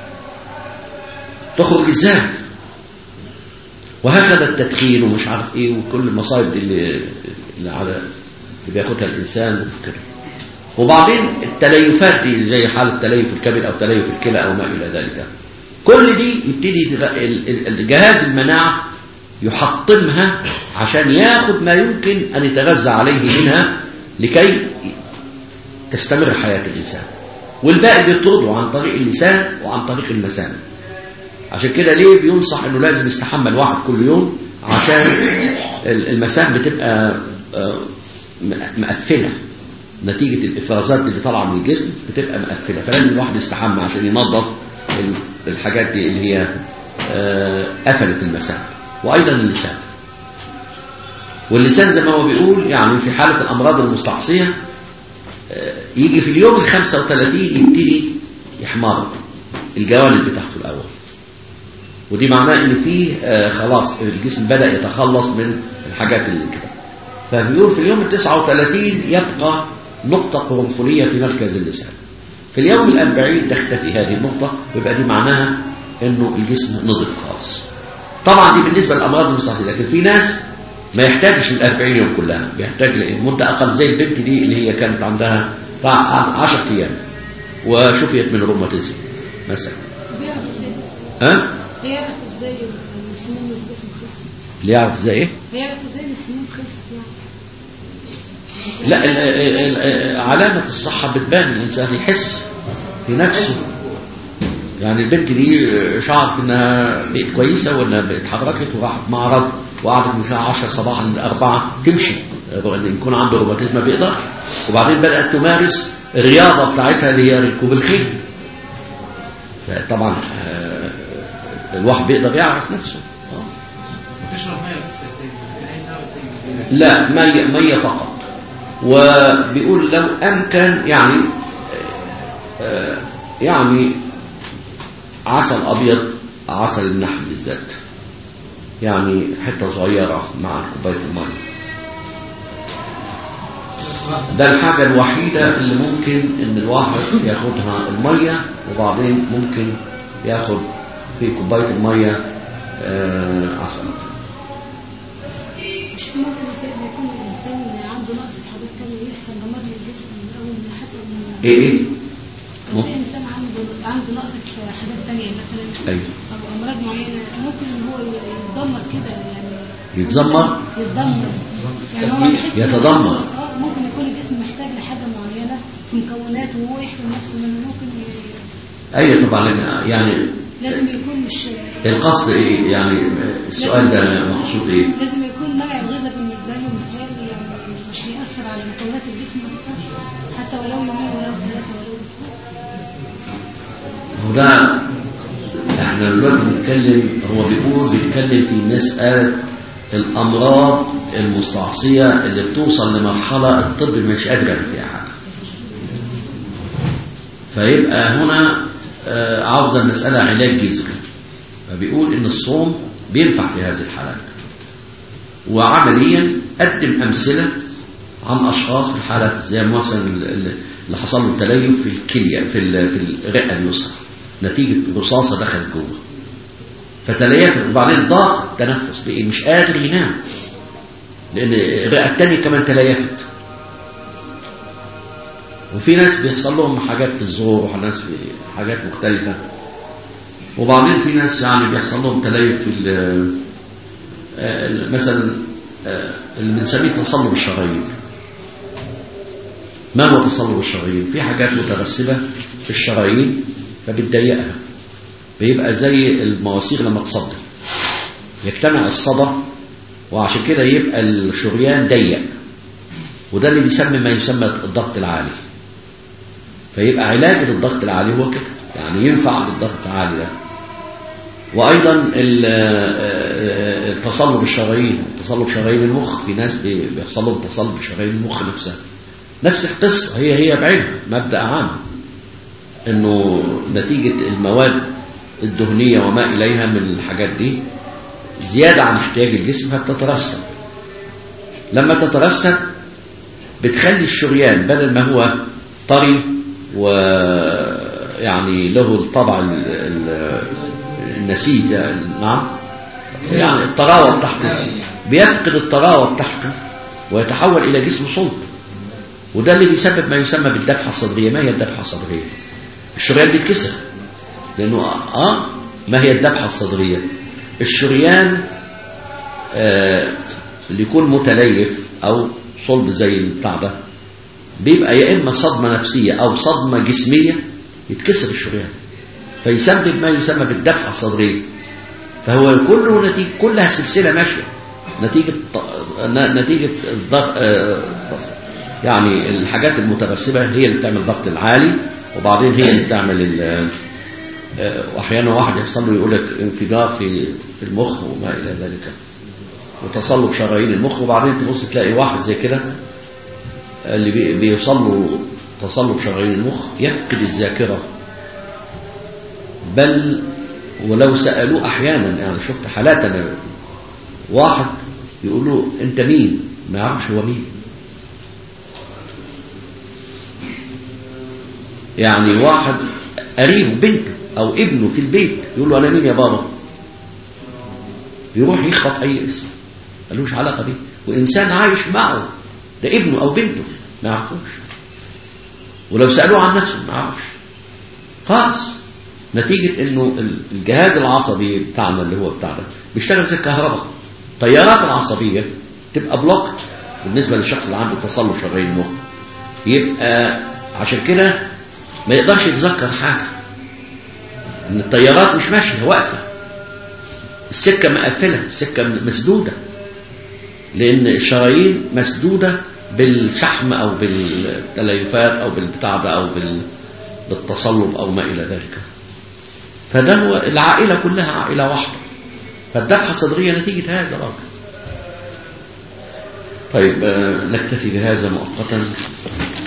تخرج ازاي وهكذا التدخين ومش عارف ايه وكل المصايب دي اللي, اللي على اللي بياخدها الانسان وكده وبعدين التليفات دي زي حالة تليف الكبد او تليف الكلى او ما الى ذلك كل دي يبتدي يتغ- ال- ال- الجهاز المناعة يحطمها عشان ياخد ما يمكن ان يتغذى عليه منها لكي تستمر حياة الانسان والباقي بيطرده عن طريق اللسان وعن طريق المثانه عشان كده ليه بينصح انه لازم يستحمى الواحد كل يوم عشان ال- المسام بتبقى آه، م- مقفله نتيجه الافرازات اللي طالعه من الجسم بتبقى مقفله فلازم الواحد يستحمى عشان ينظف ال- الحاجات دي اللي هي آه، قفلت المسام وايضا اللسان واللسان زي ما هو بيقول يعني في حاله الامراض المستعصيه آه، يجي في اليوم ال 35 يبتدي يحمر الجوانب بتاعته الاول ودي معناه ان فيه آه خلاص الجسم بدأ يتخلص من الحاجات اللي كده فبيقول في اليوم ال 39 يبقى نقطة قرنفلية في مركز اللسان في اليوم الأربعين تختفي هذه النقطة ويبقى دي معناها انه الجسم نضف خالص طبعا دي بالنسبة للأمراض المستعصية لكن في ناس ما يحتاجش الأربعين يوم كلها بيحتاج لمدة أقل زي البنت دي اللي هي كانت عندها بتاع 10 أيام وشفيت من روماتيزم مثلا بيعرف ازاي ها هيعرف ازاي السموم اللي في الجسم خلصت اللي يعرف ازاي ايه هيعرف ازاي ان السموم خلصت يعني لا ال- ال- ال- علامة الصحة بتبان الإنسان يحس في نفسه يعني البنت دي شعرت انها بقت كويسة وانها اتحركت وراحت معرض وقعدت من الساعة 10 صباحا ل 4 تمشي ان يكون عنده روماتيزم ما بيقدرش وبعدين بدأت تمارس الرياضة بتاعتها اللي هي ركوب الخيل طبعا آه، الواحد بيقدر يعرف نفسه آه. تشرب ميه بس يا سيدي عايز هوا تاني لا مية, مية فقط وبيقول لو أمكن يعني آه، يعني عسل أبيض عسل النحل بالذات يعني حتة صغيرة مع كوباية المية ده الحاجة الوحيدة اللي ممكن ان الواحد ياخدها المية وبعدين ممكن ياخد في كوباية المية آه، عسل مش ممكن يا سيدنا يكون الانسان عنده نقص في حاجات تانية يحصل دمار للجسم من اول من حتى من ايه ايه لو في انسان عنده عنده نقص في حاجات تانية مثلا ايوه او امراض معينه ممكن ان هو يتدمر كده يعني يتذمر يتدمر يعني هو يحس إن- يتدمر. اه ممكن يكون الجسم محتاج لحاجه معينه في مكوناته وهو يحرم نفسه منها ممكن ي- ايوه طبعا يعني لازم يكون مش القصد ايه يعني السؤال ده مقصود ايه لازم يكون منع الغذاء بالنسبه له مثال يعني مش هيأثر على مكونات الجسم نفسها حتى ولو يومين ولو ثلاثه ولو اسبوع هو ده احنا دلوقتي بنتكلم هو بيقول بيتكلم في مسألة الأمراض المستعصية اللي بتوصل لمرحلة الطب مش قادر يعمل فيها حاجة فيبقى هنا آه، عاوزة المسألة علاج جذري فبيقول إن الصوم بينفع في هذه الحالات وعمليا قدم أمثلة عن أشخاص في الحالات زي مثلا اللي حصل له تليف في الكلية في ال- في الرئة اليسرى نتيجة رصاصة دخلت جوه فتليفت وبعدين ضاق التنفس بقي مش قادر ينام لأن الرئة التانية كمان تليفت وفي ناس بيحصل لهم حاجات في الزور وناس في حاجات مختلفة وبعدين في ناس يعني بيحصل لهم تليف في ال- آه، مثلا آه، اللي بنسميه تصلب الشرايين ما هو تصلب الشرايين في حاجات مترسبة في الشرايين فبتضيقها بيبقى زي المواسير لما تصدي يجتمع الصدى وعشان كده يبقى الشريان ضيق وده اللي بيسمى ما يسمى الضغط العالي فيبقى علاج الضغط العالي هو كده يعني ينفع بالضغط العالي ده وايضا ال- آه، التصلب الشرايين تصلب شرايين المخ في ناس بي- بيحصل لهم تصلب شرايين المخ نفسها نفس القصه هي هي بعينها مبدا عام انه نتيجه المواد الدهنيه وما اليها من الحاجات دي زياده عن احتياج الجسم فبتترسب لما تترسب بتخلي الشريان بدل ما هو طري ويعني له الطبع ال- ال- النسيج ده، نعم يعني الطراوة بتاعته بيفقد الطراوة بتاعته ويتحول إلى جسم صلب وده اللي بيسبب ما يسمى بالذبحة الصدرية ما هي الذبحة الصدرية الشريان بيتكسر لأنه آه ما هي الذبحة الصدرية الشريان آه اللي يكون متليف أو صلب زي البتاع ده بيبقى يا إما صدمة نفسية أو صدمة جسمية يتكسر الشريان فيسبب ما يسمى بالذبحة الصدرية فهو كله نتيجة كلها سلسلة ماشية نتيجة ن- نتيجة الضغط آه، يعني الحاجات المترسبة هي اللي بتعمل الضغط العالي وبعدين هي اللي بتعمل ال- آه، واحيانا واحد يحصل له يقول لك انفجار في في المخ وما الى ذلك وتصلب شرايين المخ وبعدين تبص تلاقي واحد زي كده اللي بي- بيوصل له تصلب شرايين المخ يفقد الذاكرة بل ولو سألوه أحيانا يعني شفت حالات أنا واحد يقول له أنت مين ما يعرفش هو مين يعني واحد قريبه بنته أو ابنه في البيت يقول له أنا مين يا بابا يروح يخبط أي اسم ملوش علاقة بيه وإنسان عايش معه ده ابنه أو بنته ما يعرفوش ولو سألوه عن نفسه ما يعرفش خالص نتيجة انه الجهاز العصبي بتاعنا اللي هو بتاعنا بيشتغل زي الكهرباء التيارات العصبية تبقى بلوكت بالنسبة للشخص اللي عنده تصلب شرايين المخ يبقى عشان كده ما يقدرش يتذكر حاجة ان التيارات مش ماشية واقفة السكة مقفلة السكة مسدودة لان الشرايين مسدودة بالشحم او بالتليفات او بالبتاع ده او بال بالتصلب او ما الى ذلك فده هو العائلة كلها عائلة واحدة فالذبحة الصدرية نتيجة هذا الأمر طيب آه، نكتفي بهذا مؤقتا